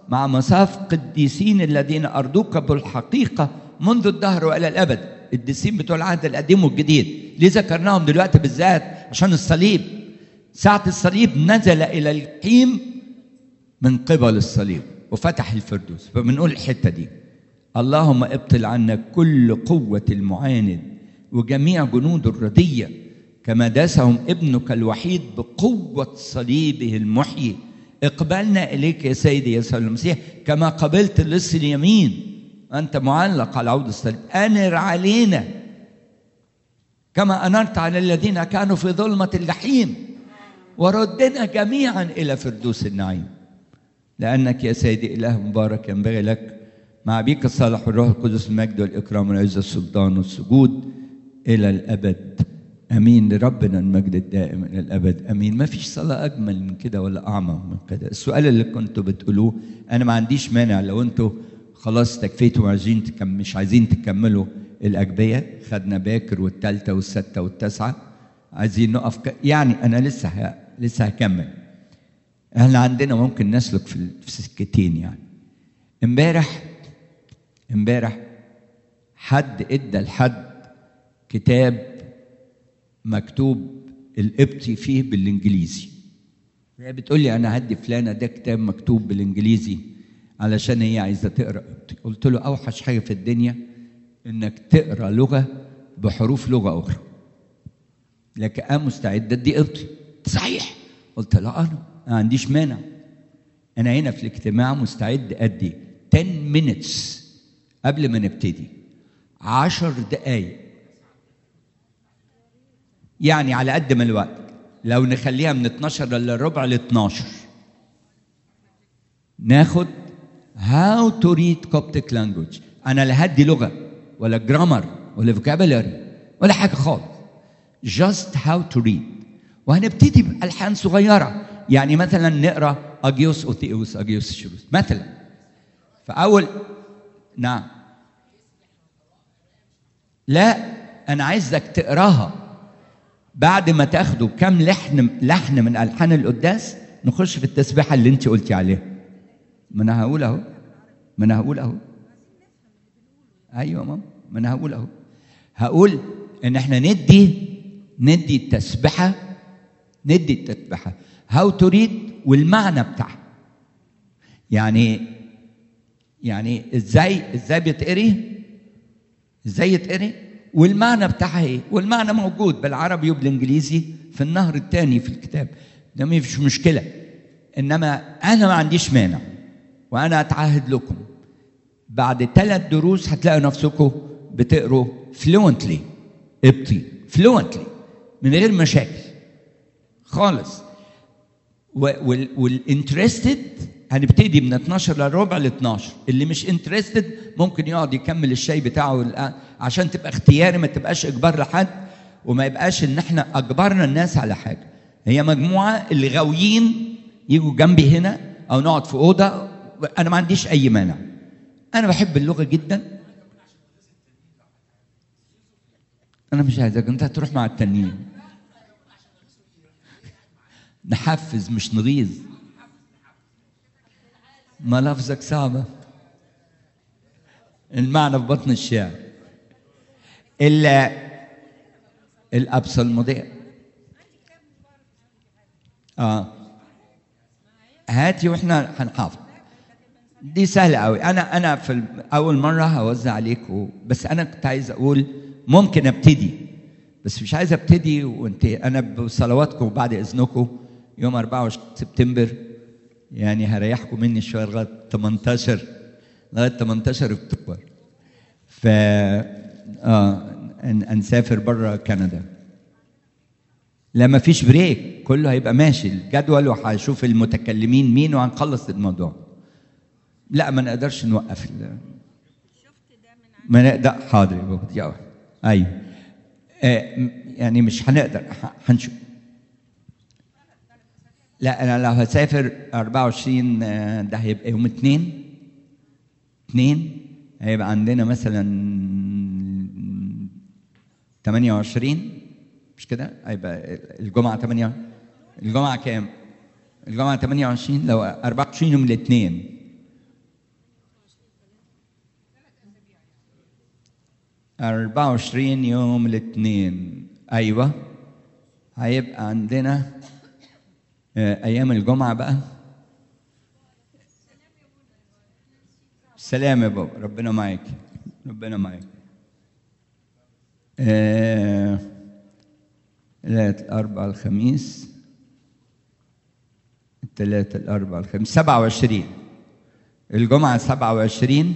مع مصاف قديسين الذين أرضوك بالحقيقة منذ الدهر وإلى الأبد القديسين بتوع العهد القديم والجديد ليه ذكرناهم دلوقتي بالذات عشان الصليب ساعة الصليب نزل إلى الجحيم من قبل الصليب وفتح الفردوس فبنقول الحتة دي اللهم ابطل عنا كل قوة المعاند وجميع جنود الردية كما داسهم ابنك الوحيد بقوة صليبه المحيي اقبلنا إليك يا سيدي يسوع المسيح كما قبلت اللص اليمين أنت معلق على عود الصليب أنر علينا كما أنرت على الذين كانوا في ظلمة الجحيم وردنا جميعا إلى فردوس النعيم لأنك يا سيدي إله مبارك ينبغي لك مع أبيك الصالح والروح القدس المجد والإكرام والعزة السلطان والسجود إلى الأبد امين لربنا المجد الدائم الى الابد امين ما فيش صلاه اجمل من كده ولا اعمق من كده السؤال اللي كنتوا بتقولوه انا ما عنديش مانع لو انتوا خلاص تكفيتوا وعايزين تكم مش عايزين تكملوا الاجبيه خدنا باكر والثالثه والسته والتاسعه عايزين نقف ك... يعني انا لسه ه... لسه هكمل احنا عندنا ممكن نسلك في في سكتين يعني امبارح امبارح حد ادى لحد كتاب مكتوب القبطي فيه بالانجليزي هي بتقول لي انا هدي فلانه ده كتاب مكتوب بالانجليزي علشان هي عايزه تقرا قبطي قلت له اوحش حاجه في الدنيا انك تقرا لغه بحروف لغه اخرى لكن انا مستعد ادي قبطي صحيح قلت لا انا ما عنديش مانع انا هنا في الاجتماع مستعد ادي 10 minutes قبل ما نبتدي 10 دقايق يعني على قد ما الوقت لو نخليها من 12 الا ربع ل 12 ناخد how to read Coptic language انا لا هدي لغه ولا جرامر ولا فوكابولاري ولا حاجه خالص just how to read وهنبتدي بالحان صغيره يعني مثلا نقرا اجيوس اوثيوس اجيوس شروس مثلا فاول نعم لا انا عايزك تقراها بعد ما تاخدوا كم لحن لحن من الحان القداس نخش في التسبيحه اللي انت قلتي عليها ما انا هقول اهو ما انا هقول اهو ايوه ماما ما انا هقول اهو هقول ان احنا ندي ندي التسبيحه ندي التسبيحه هاو تريد والمعنى بتاعها يعني يعني ازاي ازاي بيتقري ازاي يتقري والمعنى بتاعها ايه والمعنى موجود بالعربي وبالانجليزي في النهر الثاني في الكتاب ده ما فيش مشكله انما انا ما عنديش مانع وانا اتعهد لكم بعد ثلاث دروس هتلاقوا نفسكم بتقروا فلوينتلي ابطي فلوينتلي من غير مشاكل خالص والانترستد هنبتدي من 12 لربع ل 12 اللي مش انترستد ممكن يقعد يكمل الشاي بتاعه عشان تبقى اختياري ما تبقاش اجبار لحد وما يبقاش ان احنا اجبرنا الناس على حاجه هي مجموعه اللي غاويين يجوا جنبي هنا او نقعد في اوضه انا ما عنديش اي مانع انا بحب اللغه جدا انا مش عايزك انت هتروح مع التانيين نحفز مش نغيظ ما لفظك صعبة المعنى في بطن الشعر إلا الأبصلمودية آه هاتي واحنا هنحافظ دي سهلة قوي أنا أنا في أول مرة هوزع عليكم بس أنا كنت عايز أقول ممكن أبتدي بس مش عايز أبتدي وأنت أنا بصلواتكم وبعد إذنكم يوم 24 سبتمبر يعني هريحكم مني شويه لغايه 18 لغايه 18 اكتوبر ف اه نسافر بره كندا لا ما فيش بريك كله هيبقى ماشي الجدول وهشوف المتكلمين مين وهنخلص الموضوع لا ما نقدرش نوقف ال... ما نقدر حاضر يا ايوه آه يعني مش هنقدر هنشوف لا انا لو هسافر 24 ده هيبقى يوم اثنين اثنين هيبقى عندنا مثلا 28 مش كده هيبقى الجمعه 8 الجمعه كام الجمعه 28 لو 24 يوم الاثنين 24 يوم الاثنين ايوه هيبقى عندنا آه، ايام الجمعه بقى سلام يا بابا ربنا معاك ربنا معاك آه، الثلاث الأربع الخميس الثلاث الأربع الخميس 27 الجمعة 27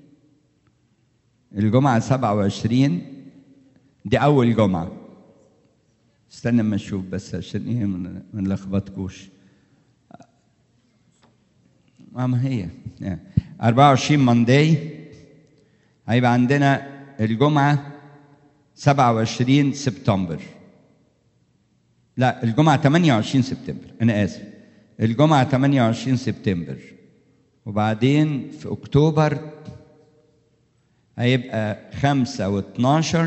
الجمعة 27 دي أول جمعة استنى ما نشوف بس عشان إيه ما ما نلخبطكوش ما ما هي يعني 24 مانداي هيبقى عندنا الجمعة 27 سبتمبر لا الجمعة 28 سبتمبر أنا آسف الجمعة 28 سبتمبر وبعدين في أكتوبر هيبقى 5 و12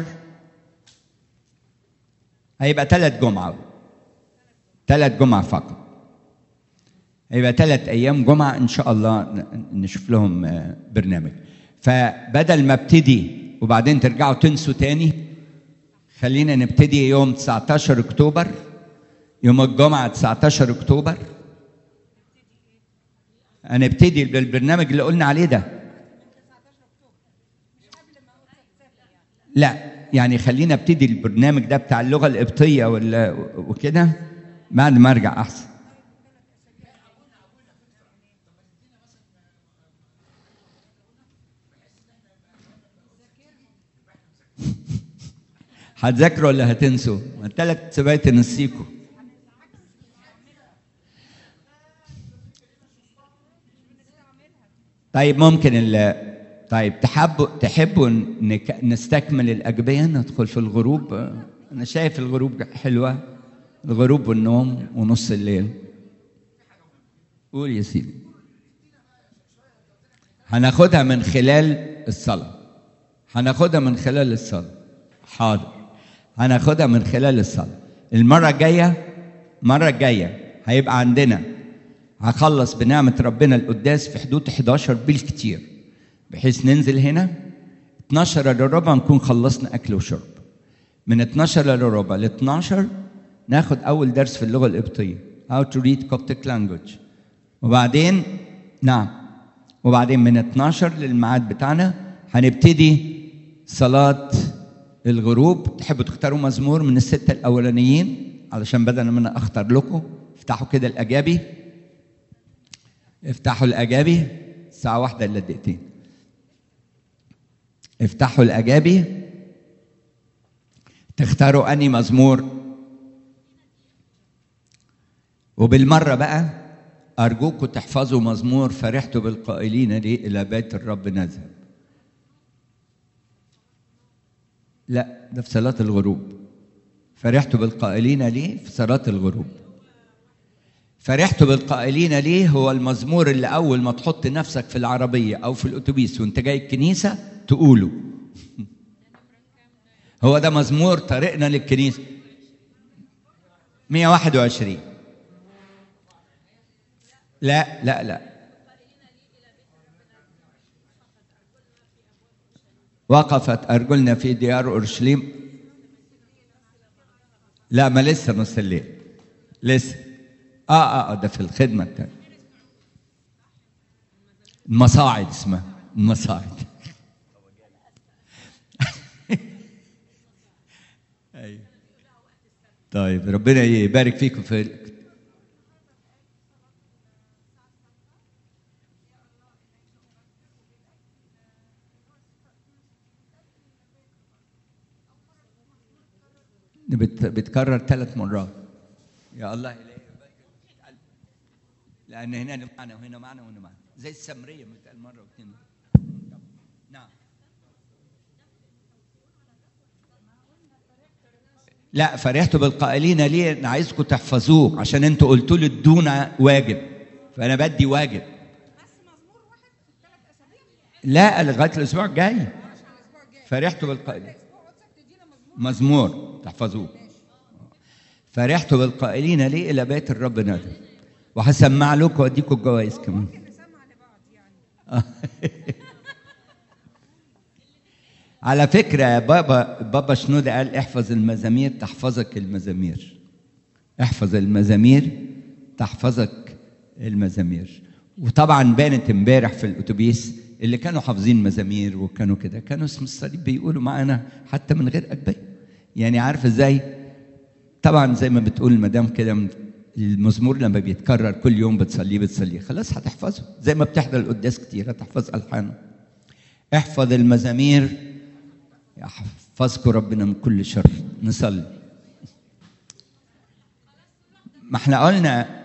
هيبقى ثلاث جمعة ثلاث جمعة فقط هيبقى ثلاث أيام جمعة إن شاء الله ن- نشوف لهم آه، برنامج فبدل ما ابتدي وبعدين ترجعوا تنسوا تاني خلينا نبتدي يوم 19 أكتوبر يوم الجمعة 19 أكتوبر هنبتدي بالبرنامج اللي قلنا عليه ده لا يعني خلينا ابتدي البرنامج ده بتاع اللغة القبطية ولا وكده بعد ما ارجع احسن هتذاكروا ولا هتنسوا؟ ما التلات سبايت تنسيكوا طيب ممكن ال طيب تحبوا تحبوا نك... نستكمل الأجبية ندخل في الغروب أنا شايف الغروب حلوة الغروب والنوم ونص الليل قول يا سيدي هناخدها من خلال الصلاة هناخدها من خلال الصلاة حاضر هناخدها من خلال الصلاة المرة الجاية المرة الجاية هيبقى عندنا هخلص بنعمة ربنا القداس في حدود 11 بالكتير بحيث ننزل هنا 12 الا ربع نكون خلصنا أكل وشرب من 12 الا ربع ل 12 ناخد أول درس في اللغة القبطية How to read Coptic language وبعدين نعم وبعدين من 12 للميعاد بتاعنا هنبتدي صلاة الغروب تحبوا تختاروا مزمور من الستة الأولانيين علشان بدل ما أنا أختار لكم افتحوا كده الأجابي افتحوا الأجابي الساعة واحدة إلا دقيقتين افتحوا الأجابي تختاروا أني مزمور وبالمرة بقى أرجوكم تحفظوا مزمور فرحت بالقائلين لي إلى بيت الرب نذهب لا ده في صلاة الغروب فرحت بالقائلين لي في صلاة الغروب فرحت بالقائلين ليه هو المزمور اللي أول ما تحط نفسك في العربية أو في الأتوبيس وأنت جاي الكنيسة تقوله هو ده مزمور طريقنا للكنيسة 121 لا لا لا وقفت أرجلنا في ديار أورشليم لا ما لسه نص الليل لسه اه اه آه، ده في الخدمة التانية المصاعد اسمها المصاعد ايوه طيب ربنا يبارك فيكم في بت- بتكرر ثلاث مرات يا الله إلهي يبارك في قلبك. لان هنا معنا وهنا معنا وهنا معنا زي السمريه بتقال مره واثنين نعم لا فرحت بالقائلين ليه انا عايزكم تحفظوه عشان انتوا قلتوا لي ادونا واجب فانا بدي واجب بس مزمور واحد في الثلاث اسابيع لا لغايه الاسبوع الجاي عشان الاسبوع الجاي فرحت بالقائلين اسبوع قدسك تدينا مزمور مزمور تحفظوه فرحت بالقائلين لي الى بيت الرب نادى وهسمع لكم واديكم الجوائز كمان ممكن نسمع لبعض يعني على فكرة يا بابا بابا شنودة قال احفظ المزامير تحفظك المزامير احفظ المزامير تحفظك المزامير وطبعا بانت امبارح في الاتوبيس اللي كانوا حافظين مزامير وكانوا كده كانوا اسم الصليب بيقولوا معانا حتى من غير أجبية يعني عارف ازاي طبعا زي ما بتقول المدام كده المزمور لما بيتكرر كل يوم بتصليه بتصليه خلاص هتحفظه زي ما بتحضر القداس كتير هتحفظ الحانه احفظ المزامير يحفظكم ربنا من كل شر نصلي ما احنا قلنا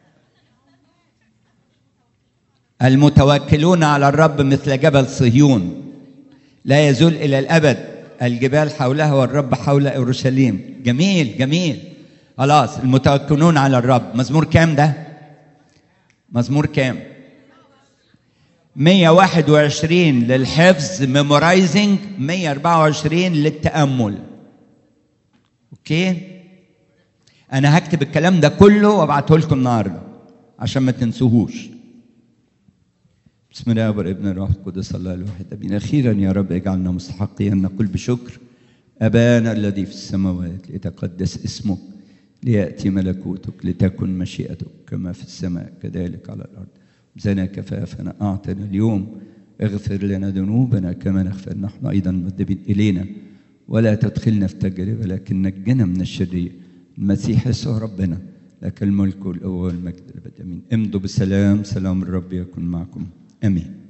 المتوكلون على الرب مثل جبل صهيون لا يزول الى الابد الجبال حولها والرب حول اورشليم جميل جميل خلاص المتوكلون على الرب مزمور كام ده مزمور كام 121 للحفظ ميمورايزنج 124 للتامل اوكي انا هكتب الكلام ده كله وابعته لكم النهارده عشان ما تنسوهوش بسم الله والابن الروح القدس الله الواحد امين اخيرا يا رب اجعلنا مستحقين ان نقول بشكر ابانا الذي في السماوات ليتقدس اسمك لياتي ملكوتك لتكن مشيئتك كما في السماء كذلك على الارض زنا كفافنا اعطنا اليوم اغفر لنا ذنوبنا كما نغفر نحن ايضا مذنبين الينا ولا تدخلنا في تجربه لكن نجنا من الشرير المسيح يسوع ربنا لك الملك والقوه والمجد الابد امين امضوا بسلام سلام الرب يكن معكم امين